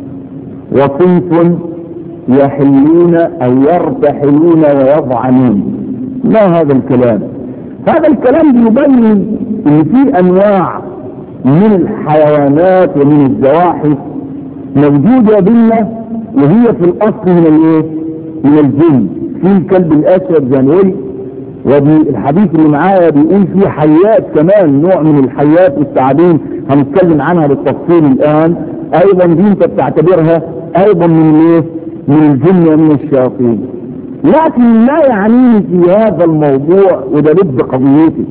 وصنف يحلون أو يرتحلون ويضعنون ما هذا الكلام هذا الكلام بيبين ان في انواع من الحيوانات ومن الزواحف موجودة بينا وهي في الاصل من الايه من الجن في الكلب الاسود زي ما قلت والحديث اللي معايا بيقول في حيات كمان نوع من الحيات والثعابين هنتكلم عنها بالتفصيل الان ايضا دي انت بتعتبرها ايضا من الايه من الجن ومن الشياطين لكن لا يعنيني في هذا الموضوع وده لب قضيتي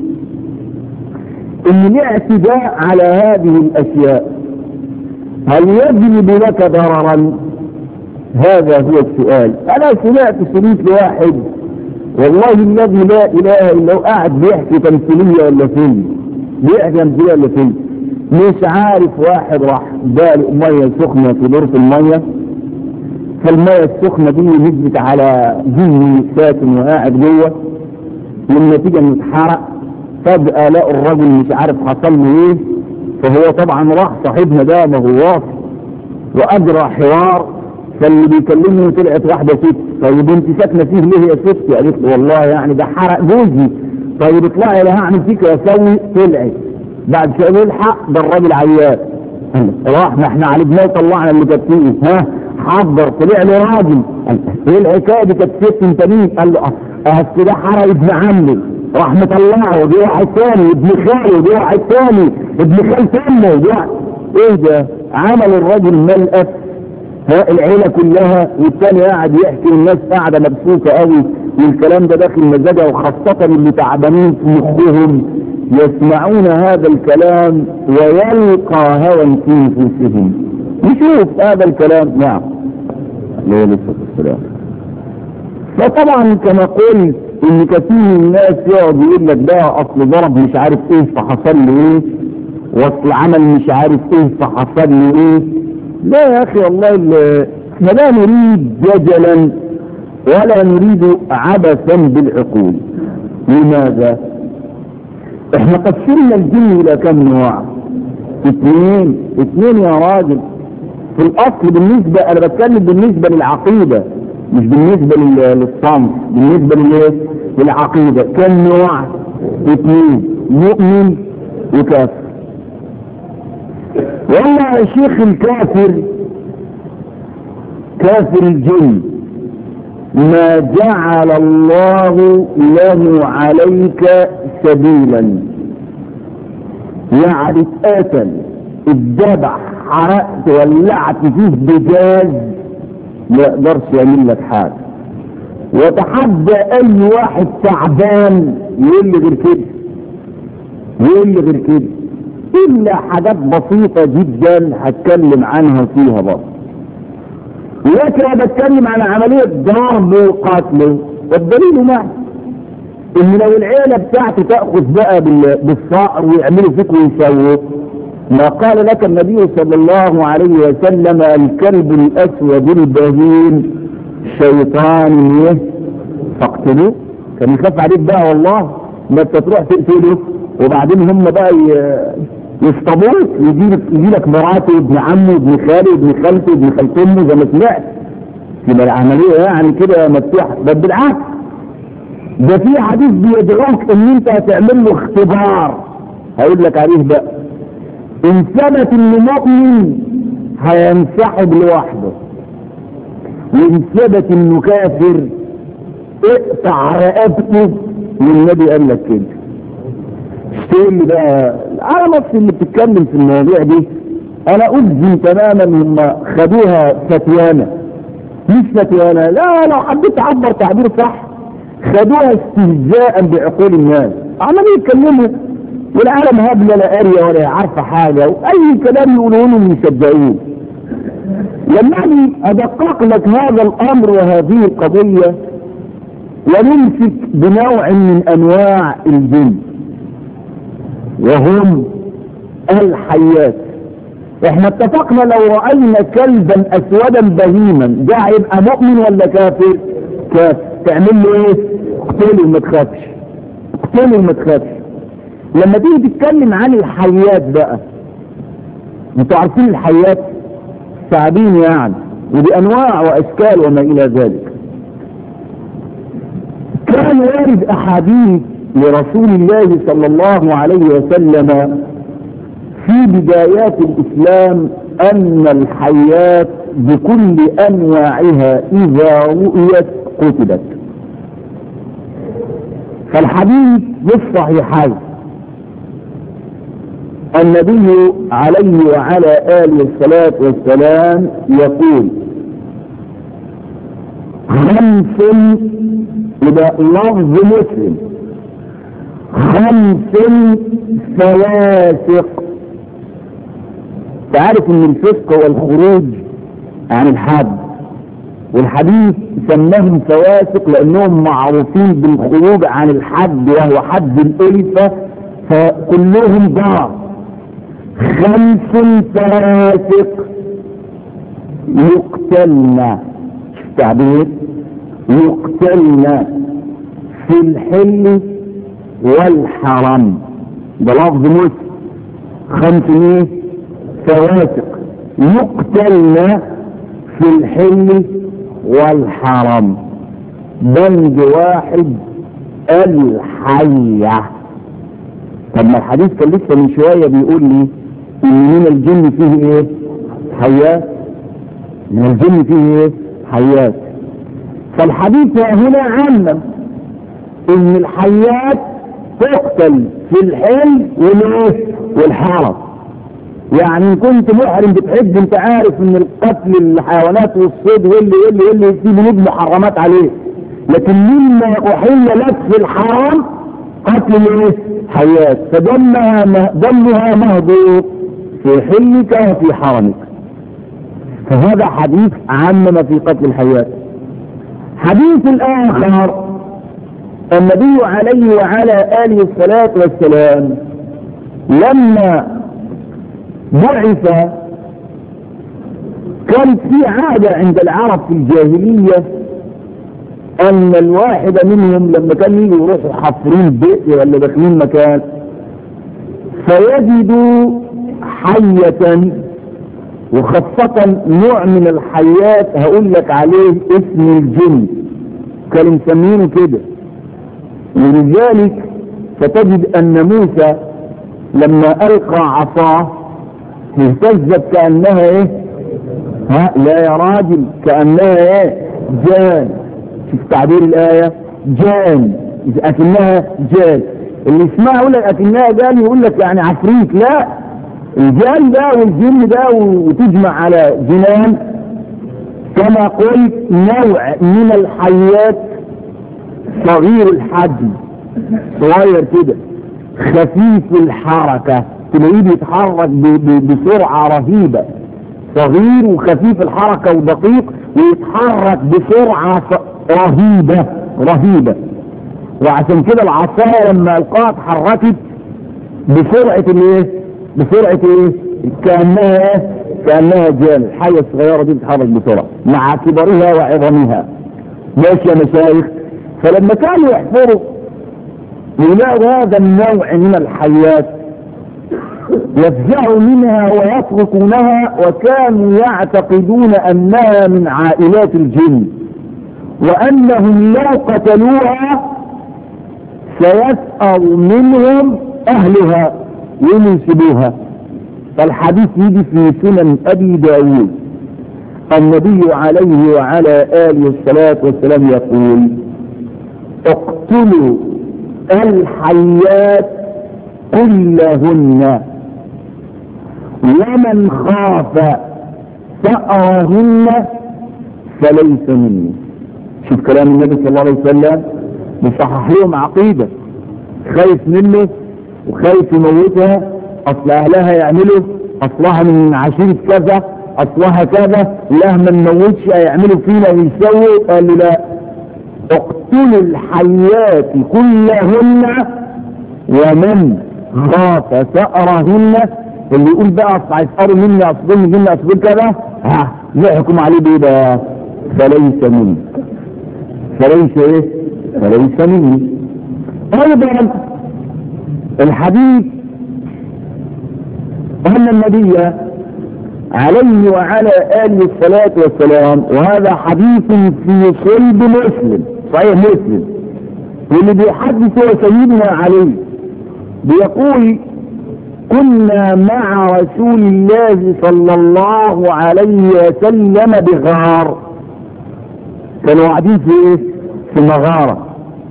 ان الاعتداء على هذه الاشياء هل يجلب لك ضررا هذا هو السؤال انا سمعت سميت لواحد والله الذي لا اله الا هو قاعد بيحكي تمثيليه ولا فيلم بيحكي تمثيليه ولا فيلم مش عارف واحد راح بالق ميه سخنه في دورة الميه فالميه السخنه دي نزلت على جني ساكن وقاعد جوه والنتيجه انه اتحرق فجاه لقوا الراجل مش عارف حصل له ايه فهو طبعا راح صاحبنا ده ما هو واصل واجرى حوار فاللي بيكلمني طلعت واحده ست طيب انت ساكنه فيه ليه يا ست قالت له والله يعني ده حرق جوزي طيب اطلعي لا هعمل فيك واسوي طلعت بعد شويه الحق ده الراجل عيان راح ما احنا عالجناه وطلعنا اللي كانت فيه ها حضر طلع له راجل ايه الحكايه دي كانت ست انت مين قال له اه ده حرق ابن عمي راح مطلعه ودي واحد تاني ابن خالي ودي واحد تاني ابن خال امه ودي ايه ده عمل الراجل ملقف ها العيله كلها والتاني قاعد يحكي والناس قاعده مبسوطه قوي والكلام ده داخل مزاجها وخاصه اللي تعبانين في مخهم يسمعون هذا الكلام ويلقى هوى في نفوسهم نشوف هذا الكلام نعم عليه الصلاه والسلام فطبعا كما قلت ان كثير من الناس يقعد يقول لك ده اصل ضرب مش عارف ايه فحصل له ايه واصل عمل مش عارف ايه فحصل له ايه لا يا اخي والله احنا لا نريد جدلا ولا نريد عبثا بالعقول لماذا احنا قسمنا الجن الى كم نوع اثنين اثنين يا راجل في الاصل بالنسبة انا بتكلم بالنسبة للعقيدة مش بالنسبة للصنف بالنسبة للايه للعقيدة كم نوع اثنين مؤمن وكافر والله يا شيخ الكافر كافر الجن ما جعل الله له عليك سبيلا يعني اتقتل اتذبح حرقت ولعت فيه بجاز ما يقدرش يعمل لك حاجه وتحدى اي واحد تعبان يقول لي غير كده يقول لي غير كده الا حاجات بسيطه جدا هتكلم عنها فيها برضه لكن انا بتكلم عن عملية ضرب وقتل والدليل معي ان لو العيلة بتاعته تأخذ بقى بالصقر ويعملوا فيك ويسووا ما قال لك النبي صلى الله عليه وسلم الكلب الاسود البهيم شيطان فاقتلوه كان يخاف عليك بقى والله ما انت تروح تقتله وبعدين هم بقى يصطبوك يجيلك يجيلك مراته ابن عمه ابن خاله ابن خالته ابن خالة امه زي ما سمعت يبقى العمليه يعني كده مفتوحه بل بالعكس ده في حديث بيدعوك ان انت هتعمل له اختبار هقول لك عليه بقى ان ثبت انه مؤمن هينسحب لوحده وان ثبت انه كافر اقطع رقبته والنبي قال لك كده تقول لي بقى انا نفسي اللي بتتكلم في المواضيع دي انا اجزم تماما هم خدوها فتوانة مش فتوانة لا لو حبيت تعبر تعبير صح خدوها استهزاء بعقول الناس عمالين يتكلموا والعالم هبله لا قاريه ولا عارفه حاجه واي كلام يقولوه لهم يصدقوه لما اجي ادقق لك هذا الامر وهذه القضيه ونمسك بنوع من انواع الجن وهم الحيات احنا اتفقنا لو رأينا كلبا اسودا بهيما ده هيبقى مؤمن ولا كافر كافر تعمل له ايه اقتله ما تخافش اقتله وما تخافش لما تيجي تتكلم عن الحيات بقى انتوا عارفين الحيات ثعابين يعني وبانواع واشكال وما الى ذلك كان وارد احاديث لرسول الله صلى الله عليه وسلم في بدايات الاسلام ان الحيات بكل انواعها اذا رؤيت قتلت فالحديث بالصحيحين النبي عليه وعلى آله الصلاة والسلام يقول خمس إذا لفظ مسلم خمس فواسق تعرف ان الفسق هو الخروج عن الحد والحديث سماهم فواسق لانهم معروفين بالخروج عن الحد وهو حد الالفة فكلهم ضار خمس فواسق يقتلن تعبير يقتلن في الحل والحرم ده لفظ مسلم خمس ايه فواسق يقتلن في الحل والحرم بند واحد الحية طب ما الحديث كان لسه من شوية بيقول لي ان من الجن فيه ايه حيات من الجن فيه ايه حيات فالحديث هنا عمم ان الحيات تقتل في الحل والايه والحرم يعني كنت محرم بتحب انت عارف ان القتل الحيوانات والصيد واللي واللي واللي في بنود محرمات عليه لكن مما احل لك في الحرام قتل الايه حيات فدمها دمها مهدور في حلك وفي حرمك فهذا حديث عمم في قتل الحيات حديث الاخر النبي عليه وعلى اله الصلاة والسلام لما بعث كانت في عادة عند العرب في الجاهلية ان الواحد منهم لما كان يجي يروحوا حفرين بئر ولا داخلين مكان فيجدوا حية وخاصة نوع من الحيات هقول لك عليه اسم الجن كانوا مسمينه كده ولذلك فتجد ان موسى لما القى عصاه اهتزت كأنها ايه ها لا يا راجل كأنها ايه جان شوف تعبير الآية جان أكنها جان اللي اسمها يقول لك أكنها جان يقول لك يعني عفريت لا الجان ده والجن ده وتجمع على جنان كما قلت نوع من الحيات صغير الحجم صغير كده خفيف الحركة تلاقيه بيتحرك بسرعة رهيبة صغير وخفيف الحركة ودقيق ويتحرك بسرعة رهيبة رهيبة وعشان كده العصاية لما القاها اتحركت بسرعة الايه بسرعة ايه كأنها ايه كأنها جان الحية الصغيرة دي بتتحرك بسرعة مع كبرها وعظمها ماشي يا مشايخ فلما كانوا يحفروا يلاقوا هذا النوع من الحيات يفزعوا منها ويتركونها وكانوا يعتقدون انها من عائلات الجن وانهم لو قتلوها سيسأل منهم اهلها وينسبوها فالحديث يجي في سنن ابي داود النبي عليه وعلى اله الصلاة والسلام يقول اقتلوا الحيات كلهن ومن خاف ثأرهن فليس مني شوف كلام النبي صلى الله عليه وسلم بيصحح لهم عقيدة خايف منه وخايف يموتها اصل اهلها يعملوا اصلها من عشيرة كذا اصلها كذا لا ما نموتش هيعملوا فينا ويسووا قال له لا اقتلوا الحيات كلهن ومن خاف ثأرهن اللي يقول بقى اصل هيسأروا مني اصل مني اصل كذا ها يحكم عليه بايه بقى فليس مني فليس ايه فليس مني ايضا الحديث ان النبي عليه وعلى اله الصلاة والسلام وهذا حديث في صلب مسلم صحيح مسلم واللي بيحدث هو سيدنا علي بيقول كنا مع رسول الله صلى الله عليه وسلم بغار كانوا قاعدين في ايه في مغارة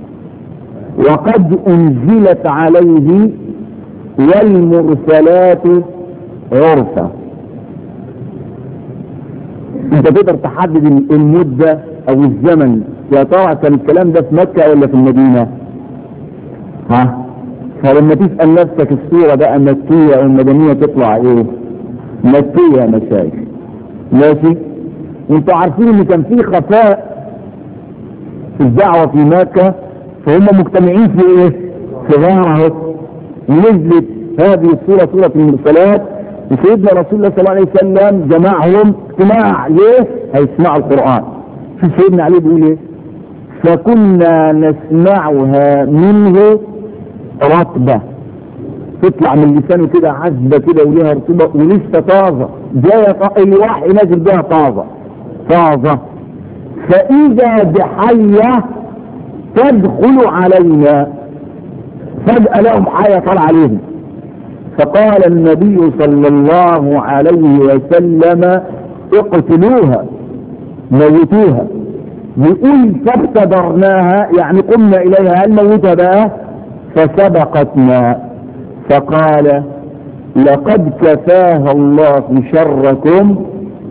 وقد انزلت عليه والمرسلات عرفا انت تقدر تحدد المدة او الزمن يا ترى كان الكلام ده في مكة ولا في المدينة ها فلما تسأل نفسك الصورة بقى مكية او مدنية تطلع ايه مكية يا مشايخ ماشي انتوا عارفين ان كان في خفاء في الدعوة في مكة فهم مجتمعين في ايه في غارة نزلت هذه الصورة سورة المرسلات وسيدنا رسول الله صلى الله عليه وسلم جمعهم اجتماع ليه هيسمعوا القرآن في سيدنا علي بيقول ايه فكنا نسمعها منه رطبة تطلع من لسانه كده عذبة كده وليها رطوبة ولسه طازة جاية الوحي نازل بها طازة طازة فإذا بحية تدخل علينا فجأة لهم حية طلع عليهم فقال النبي صلى الله عليه وسلم اقتلوها موتوها يقول فابتدرناها يعني قمنا اليها هل موتها بقى فسبقتنا فقال لقد كفاها الله شركم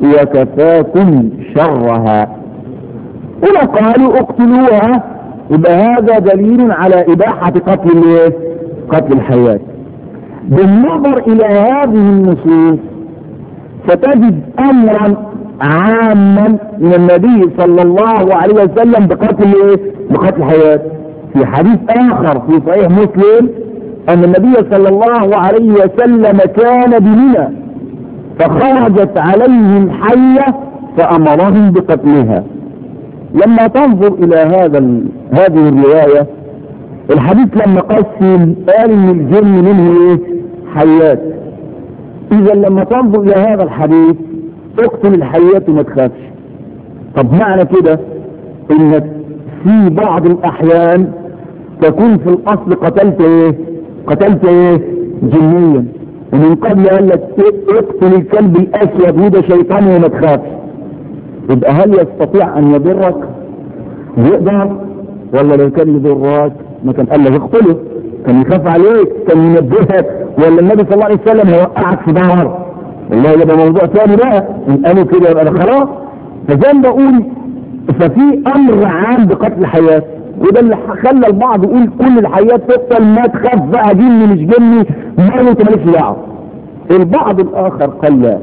وكفاكم شرها ولا قالوا اقتلوها يبقى هذا دليل على اباحة قتل الايه قتل الحياة بالنظر الى هذه النصوص ستجد امرا عاما من النبي صلى الله عليه وسلم بقتل ايه بقتل الحياة في حديث اخر في صحيح مسلم ان النبي صلى الله عليه وسلم كان بمنى فخرجت عليهم حية فامرهم بقتلها لما تنظر الى هذا هذه الرواية الحديث لما قسم قال ان الجن منه ايه حيات اذا لما تنظر الى هذا الحديث اقتل الحيات وما تخافش طب معنى كده انك في بعض الاحيان تكون في الاصل قتلت ايه قتلت ايه جنيا ومن قبل قال لك اقتل الكلب الاسود وده شيطان وما تخافش يبقى هل يستطيع ان يضرك يقدر ولا لو كان يضرك ما كان قال لك اقتله كان يخاف عليك كان ينبهك ولا النبي صلى الله عليه وسلم هيوقعك في دار والله يبقى موضوع ثاني بقى ان قالوا كده يبقى ده خلاص فزي ما بقول ففي امر عام بقتل الحياه وده اللي خلى البعض يقول كل الحياه تقتل ما تخاف بقى جني مش جني ما انت مالكش دعوه البعض الاخر قال لا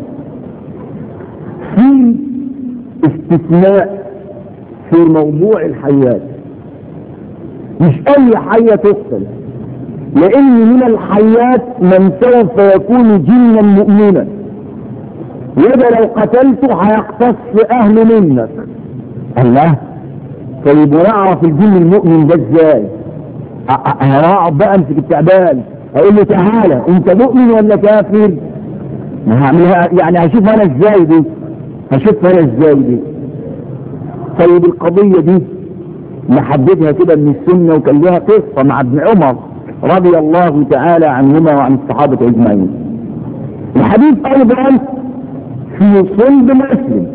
في استثناء في موضوع الحيات مش اي حية تقتل لان من الحيات من سوف يكون جنا مؤمنا وده لو قتلته هيقتص اهله منك الله طيب ونعرف الجن المؤمن ده ازاي هقعد بقى امسك التعبان اقول له تعالى انت مؤمن ولا كافر هعملها يعني هشوف انا ازاي دي هشوف انا ازاي دي طيب القضية دي نحددها كده من السنة وكان لها قصة مع ابن عمر رضي الله تعالى عنهما وعن الصحابة اجمعين الحديث ايضا في صلب مسلم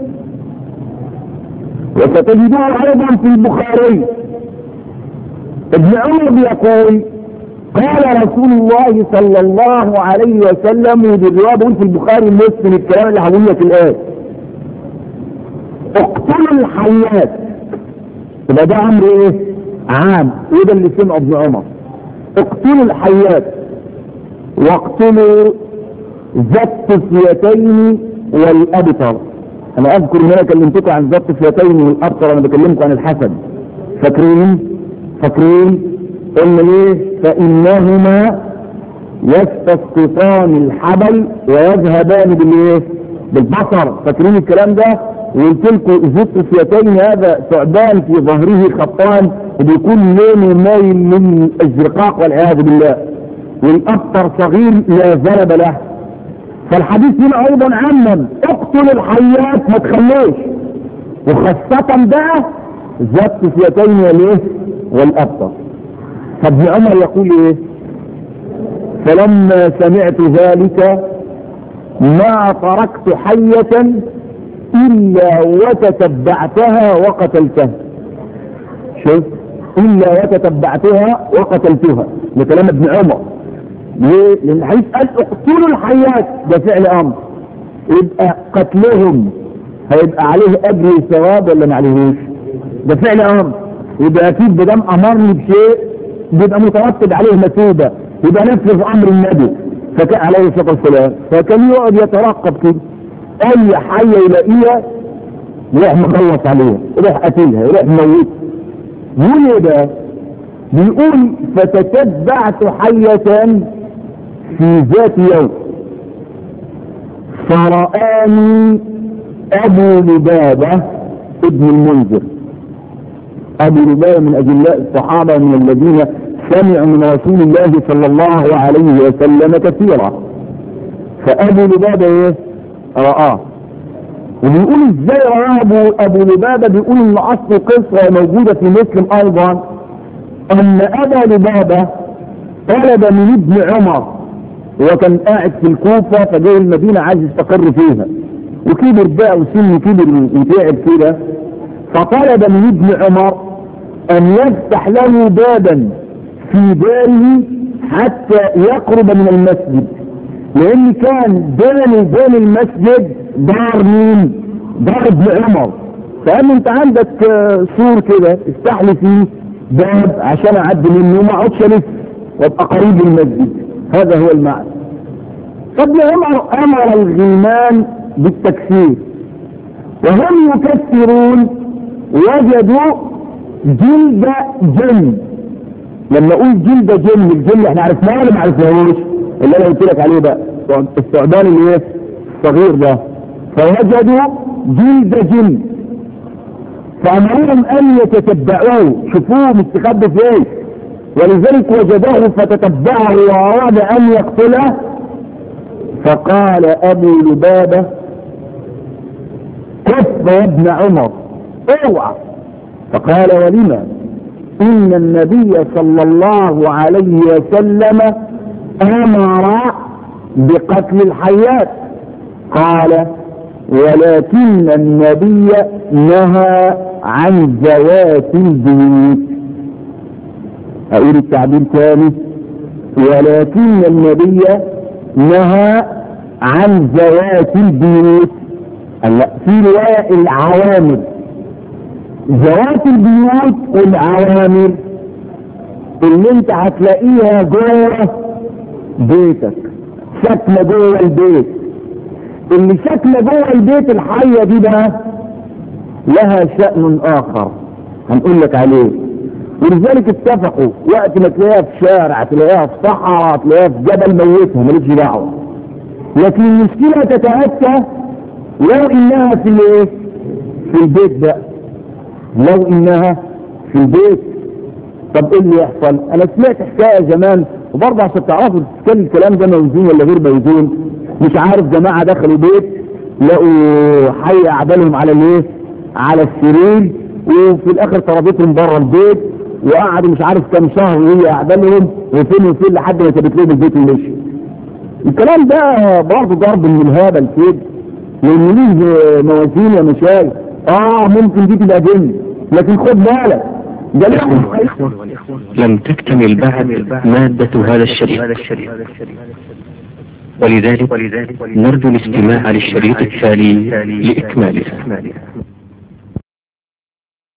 وستجدوه ايضا في البخاري ابن عمر بيقول قال رسول الله صلى الله عليه وسلم ودي الرواية في البخاري ومسلم الكلام اللي هقول لك الان اقتلوا الحيات يبقى ده امر ايه عام وده اللي سمعه ابن عمر اقتلوا الحيات واقتلوا ذات الفيتين والابتر انا اذكر ان انا كلمتكم عن ذات الفيتين والابتر انا بكلمكم عن الحسد فاكرين فاكرين قلنا ليه فانهما يستسقطان الحبل ويذهبان بالايه بالبصر فاكرين الكلام ده وقلت لكم ذو الطفيتين هذا ثعبان في ظهره خطان وبيكون لونه مايل للازرقاق والعياذ بالله والابتر صغير لا ذنب له فالحديث هنا ايضا عمم اقتل الحيات ما تخلوش وخاصة بقى ذات الطفيتين والايه والابتر فابن عمر يقول ايه فلما سمعت ذلك ما تركت حية إلا وتتبعتها وقتلتها شوف إلا وتتبعتها وقتلتها ده كلام ابن عمر ليه؟ لأن الحديث قال اقتلوا الحيات ده فعل أمر يبقى قتلهم هيبقى عليه أجر وثواب ولا ما عليهوش ده فعل أمر يبقى أكيد بدم أمرني بشيء بيبقى مترتب عليه مثوبة يبقى نفذ أمر النبي فكان عليه الصلاة والسلام فكان يقعد يترقب كده اي حية يلاقيها يروح مخلص عليها يروح قتلها يروح موتها يقول ايه بقى بيقول فتتبعت حية في ذات يوم فرآني ابو لبابة ابن المنذر ابو لبابة من اجلاء الصحابة من الذين سمعوا من رسول الله صلى الله عليه وسلم كثيرا فابو لبابة ايه رآه وبيقول ازاي رآه ابو, أبو لبابة بيقول ان اصل قصة موجودة في مسلم ايضا ان ابا لبابة طلب من ابن عمر هو كان قاعد في الكوفة فجاي المدينة عايز يستقر فيها وكبر بقى وسن كبر وتعب كده فطلب من ابن عمر ان يفتح له بابا في داره حتى يقرب من المسجد لان كان بين وبين المسجد دار مين دار ابن عمر فقال له انت عندك سور كده افتح لي فيه باب عشان اعدي منه وما اقعدش الف وابقى قريب من المسجد هذا هو المعنى فابن عمر امر الغلمان بالتكسير وهم يكسرون وجدوا جلد جن لما اقول جلد جن الجن احنا عرفناه ولا ما عرفناهوش اللي انا قلت لك عليه بقى الثعبان اللي ايه الصغير ده فوجدوا جلد جن فامرهم ان يتتبعوه شوفوه مستخبي في ايه ولذلك وجدوه فتتبعه واراد ان يقتله فقال ابو لبابه كف يا ابن عمر اوعى فقال ولما ان النبي صلى الله عليه وسلم امر بقتل الحيات قال ولكن النبي نهى عن ذوات البيوت اقول التعبير ثاني ولكن النبي نهى عن ذوات البيوت هلا في رواية العوامر ذوات البيوت والعوامر اللي انت هتلاقيها جوه بيتك شكلة جوه البيت اللي شكلة جوه البيت الحية دي بقى لها شأن اخر هنقول لك عليه ولذلك اتفقوا وقت ما تلاقيها في شارع تلاقيها في صحراء تلاقيها في جبل موتها مالكش دعوه لكن المشكله تتاتى لو انها في الايه في البيت بقى لو انها في البيت طب ايه اللي يحصل انا سمعت حكايه زمان وبرضه عشان تعرفوا كان الكلام ده موزون ولا غير موزون مش عارف جماعه دخلوا بيت لقوا حي اعدالهم على الايه على السرير وفي الاخر طردتهم بره البيت وقعدوا مش عارف كام شهر وهي اعدالهم وفين وفين لحد ما ثبت لهم البيت ومشي الكلام ده برضه ضرب من الهبل كده لان ليه موازين يا مشايخ اه ممكن دي تبقى جن لكن خد بالك ده لم تكتمل بعد مادة هذا الشريط ولذلك نرجو الاستماع للشريط التالي لإكماله